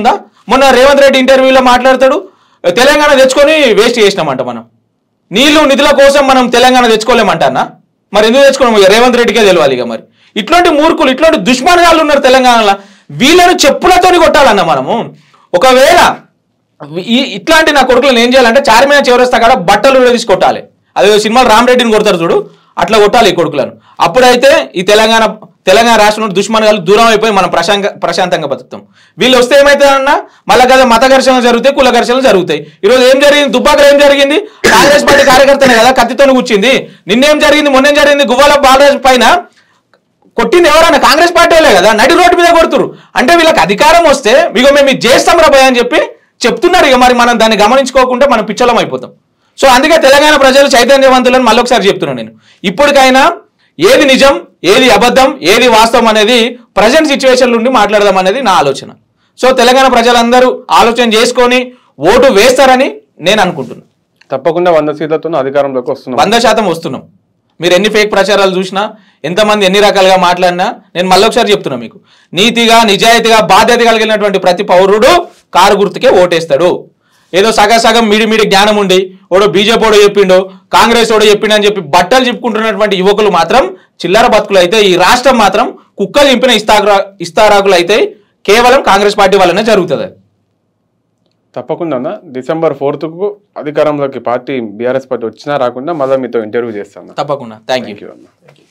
మొన్న రేవంత్ రెడ్డి ఇంటర్వ్యూలో మాట్లాడతాడు తెలంగాణ తెచ్చుకొని వేస్ట్ చేసినామంట మనం నీళ్లు నిధుల కోసం మనం తెలంగాణ తెచ్చుకోలేమంటానా మరి ఎందుకు తెచ్చుకోలేము ఇక రేవంత్ రెడ్డికే తెలియాలి ఇక మరి ఇట్లాంటి మూర్ఖులు ఇట్లాంటి దుష్మానుగాళ్ళు ఉన్నారు తెలంగాణలో వీళ్ళను చెప్పులతోని కొట్టాలన్న మనము ఒకవేళ ఈ ఇట్లాంటి నా కొడుకులను ఏం చేయాలంటే చార్మినార్ చివరస్తా కాడ బట్టలు తీసి కొట్టాలి అదే సినిమాలు రామరెడ్డిని కొడతారు చూడు అట్లా కొట్టాలి ఈ కొడుకులను అప్పుడైతే ఈ తెలంగాణ తెలంగాణ రాష్ట్రంలో దుష్మనగాలు దూరం అయిపోయి మనం ప్రశాంత ప్రశాంతంగా బతుకుతాం వీళ్ళు వస్తే ఏమైతుందన్నా మళ్ళా కదా మత ఘర్షణలు జరుగుతాయి కుల ఘర్షణలు జరుగుతాయి ఈరోజు ఏం జరిగింది దుబ్బాకలో ఏం జరిగింది కాంగ్రెస్ పార్టీ కార్యకర్తనే కదా కత్తితో కూర్చింది నిన్నేం జరిగింది మొన్నేం జరిగింది గువ్వాల బాలరాజు పైన కొట్టింది ఎవరన్నా కాంగ్రెస్ పార్టీ వాళ్ళే కదా నడి రోడ్డు మీద కొడుతురు అంటే వీళ్ళకి అధికారం వస్తే ఇగో మేము ఇది చేస్తాం రా భయ అని చెప్పి చెప్తున్నారు ఇక మరి మనం దాన్ని గమనించుకోకుండా మనం పిచ్చలం అయిపోతాం సో అందుకే తెలంగాణ ప్రజలు చైతన్యవంతులని మళ్ళొకసారి చెప్తున్నాను నేను ఇప్పటికైనా ఏది నిజం ఏది అబద్ధం ఏది వాస్తవం అనేది ప్రజెంట్ సిచ్యువేషన్ నుండి మాట్లాడదాం అనేది నా ఆలోచన సో తెలంగాణ ప్రజలందరూ ఆలోచన చేసుకొని ఓటు వేస్తారని నేను అనుకుంటున్నాను తప్పకుండా వంద సీట్లతో అధికారంలోకి వస్తున్నాం వంద శాతం వస్తున్నాం మీరు ఎన్ని ఫేక్ ప్రచారాలు చూసినా ఎంతమంది ఎన్ని రకాలుగా మాట్లాడినా నేను మళ్ళొకసారి చెప్తున్నా మీకు నీతిగా నిజాయితీగా బాధ్యత కలిగినటువంటి ప్రతి పౌరుడు కారు గుర్తుకే ఓటేస్తాడు ఏదో సగ సగం మిడి మిడి జ్ఞానం ఉండి ఓడో బీజేపీ ఓడో చెప్పిండో కాంగ్రెస్ ఓడో చెప్పిండు అని చెప్పి బట్టలు చెప్పుకుంటున్నటువంటి యువకులు మాత్రం చిల్లర బతుకులు అయితే ఈ రాష్ట్రం మాత్రం కుక్కలు నింపిన ఇస్తారా ఇస్తారాకులు అయితే కేవలం కాంగ్రెస్ పార్టీ వల్లనే జరుగుతుంది అది. తప్పకుండా అన్న డిసెంబర్ ఫోర్త్ కు అధికారంలోకి పార్టీ బీఆర్ఎస్ పార్టీ వచ్చినా రాకుండా మళ్ళీ మీతో ఇంటర్వ్యూ చేస్తాను తప్పకుండా థ్యాంక్ యూ థ్యాంక్ యూ అన్న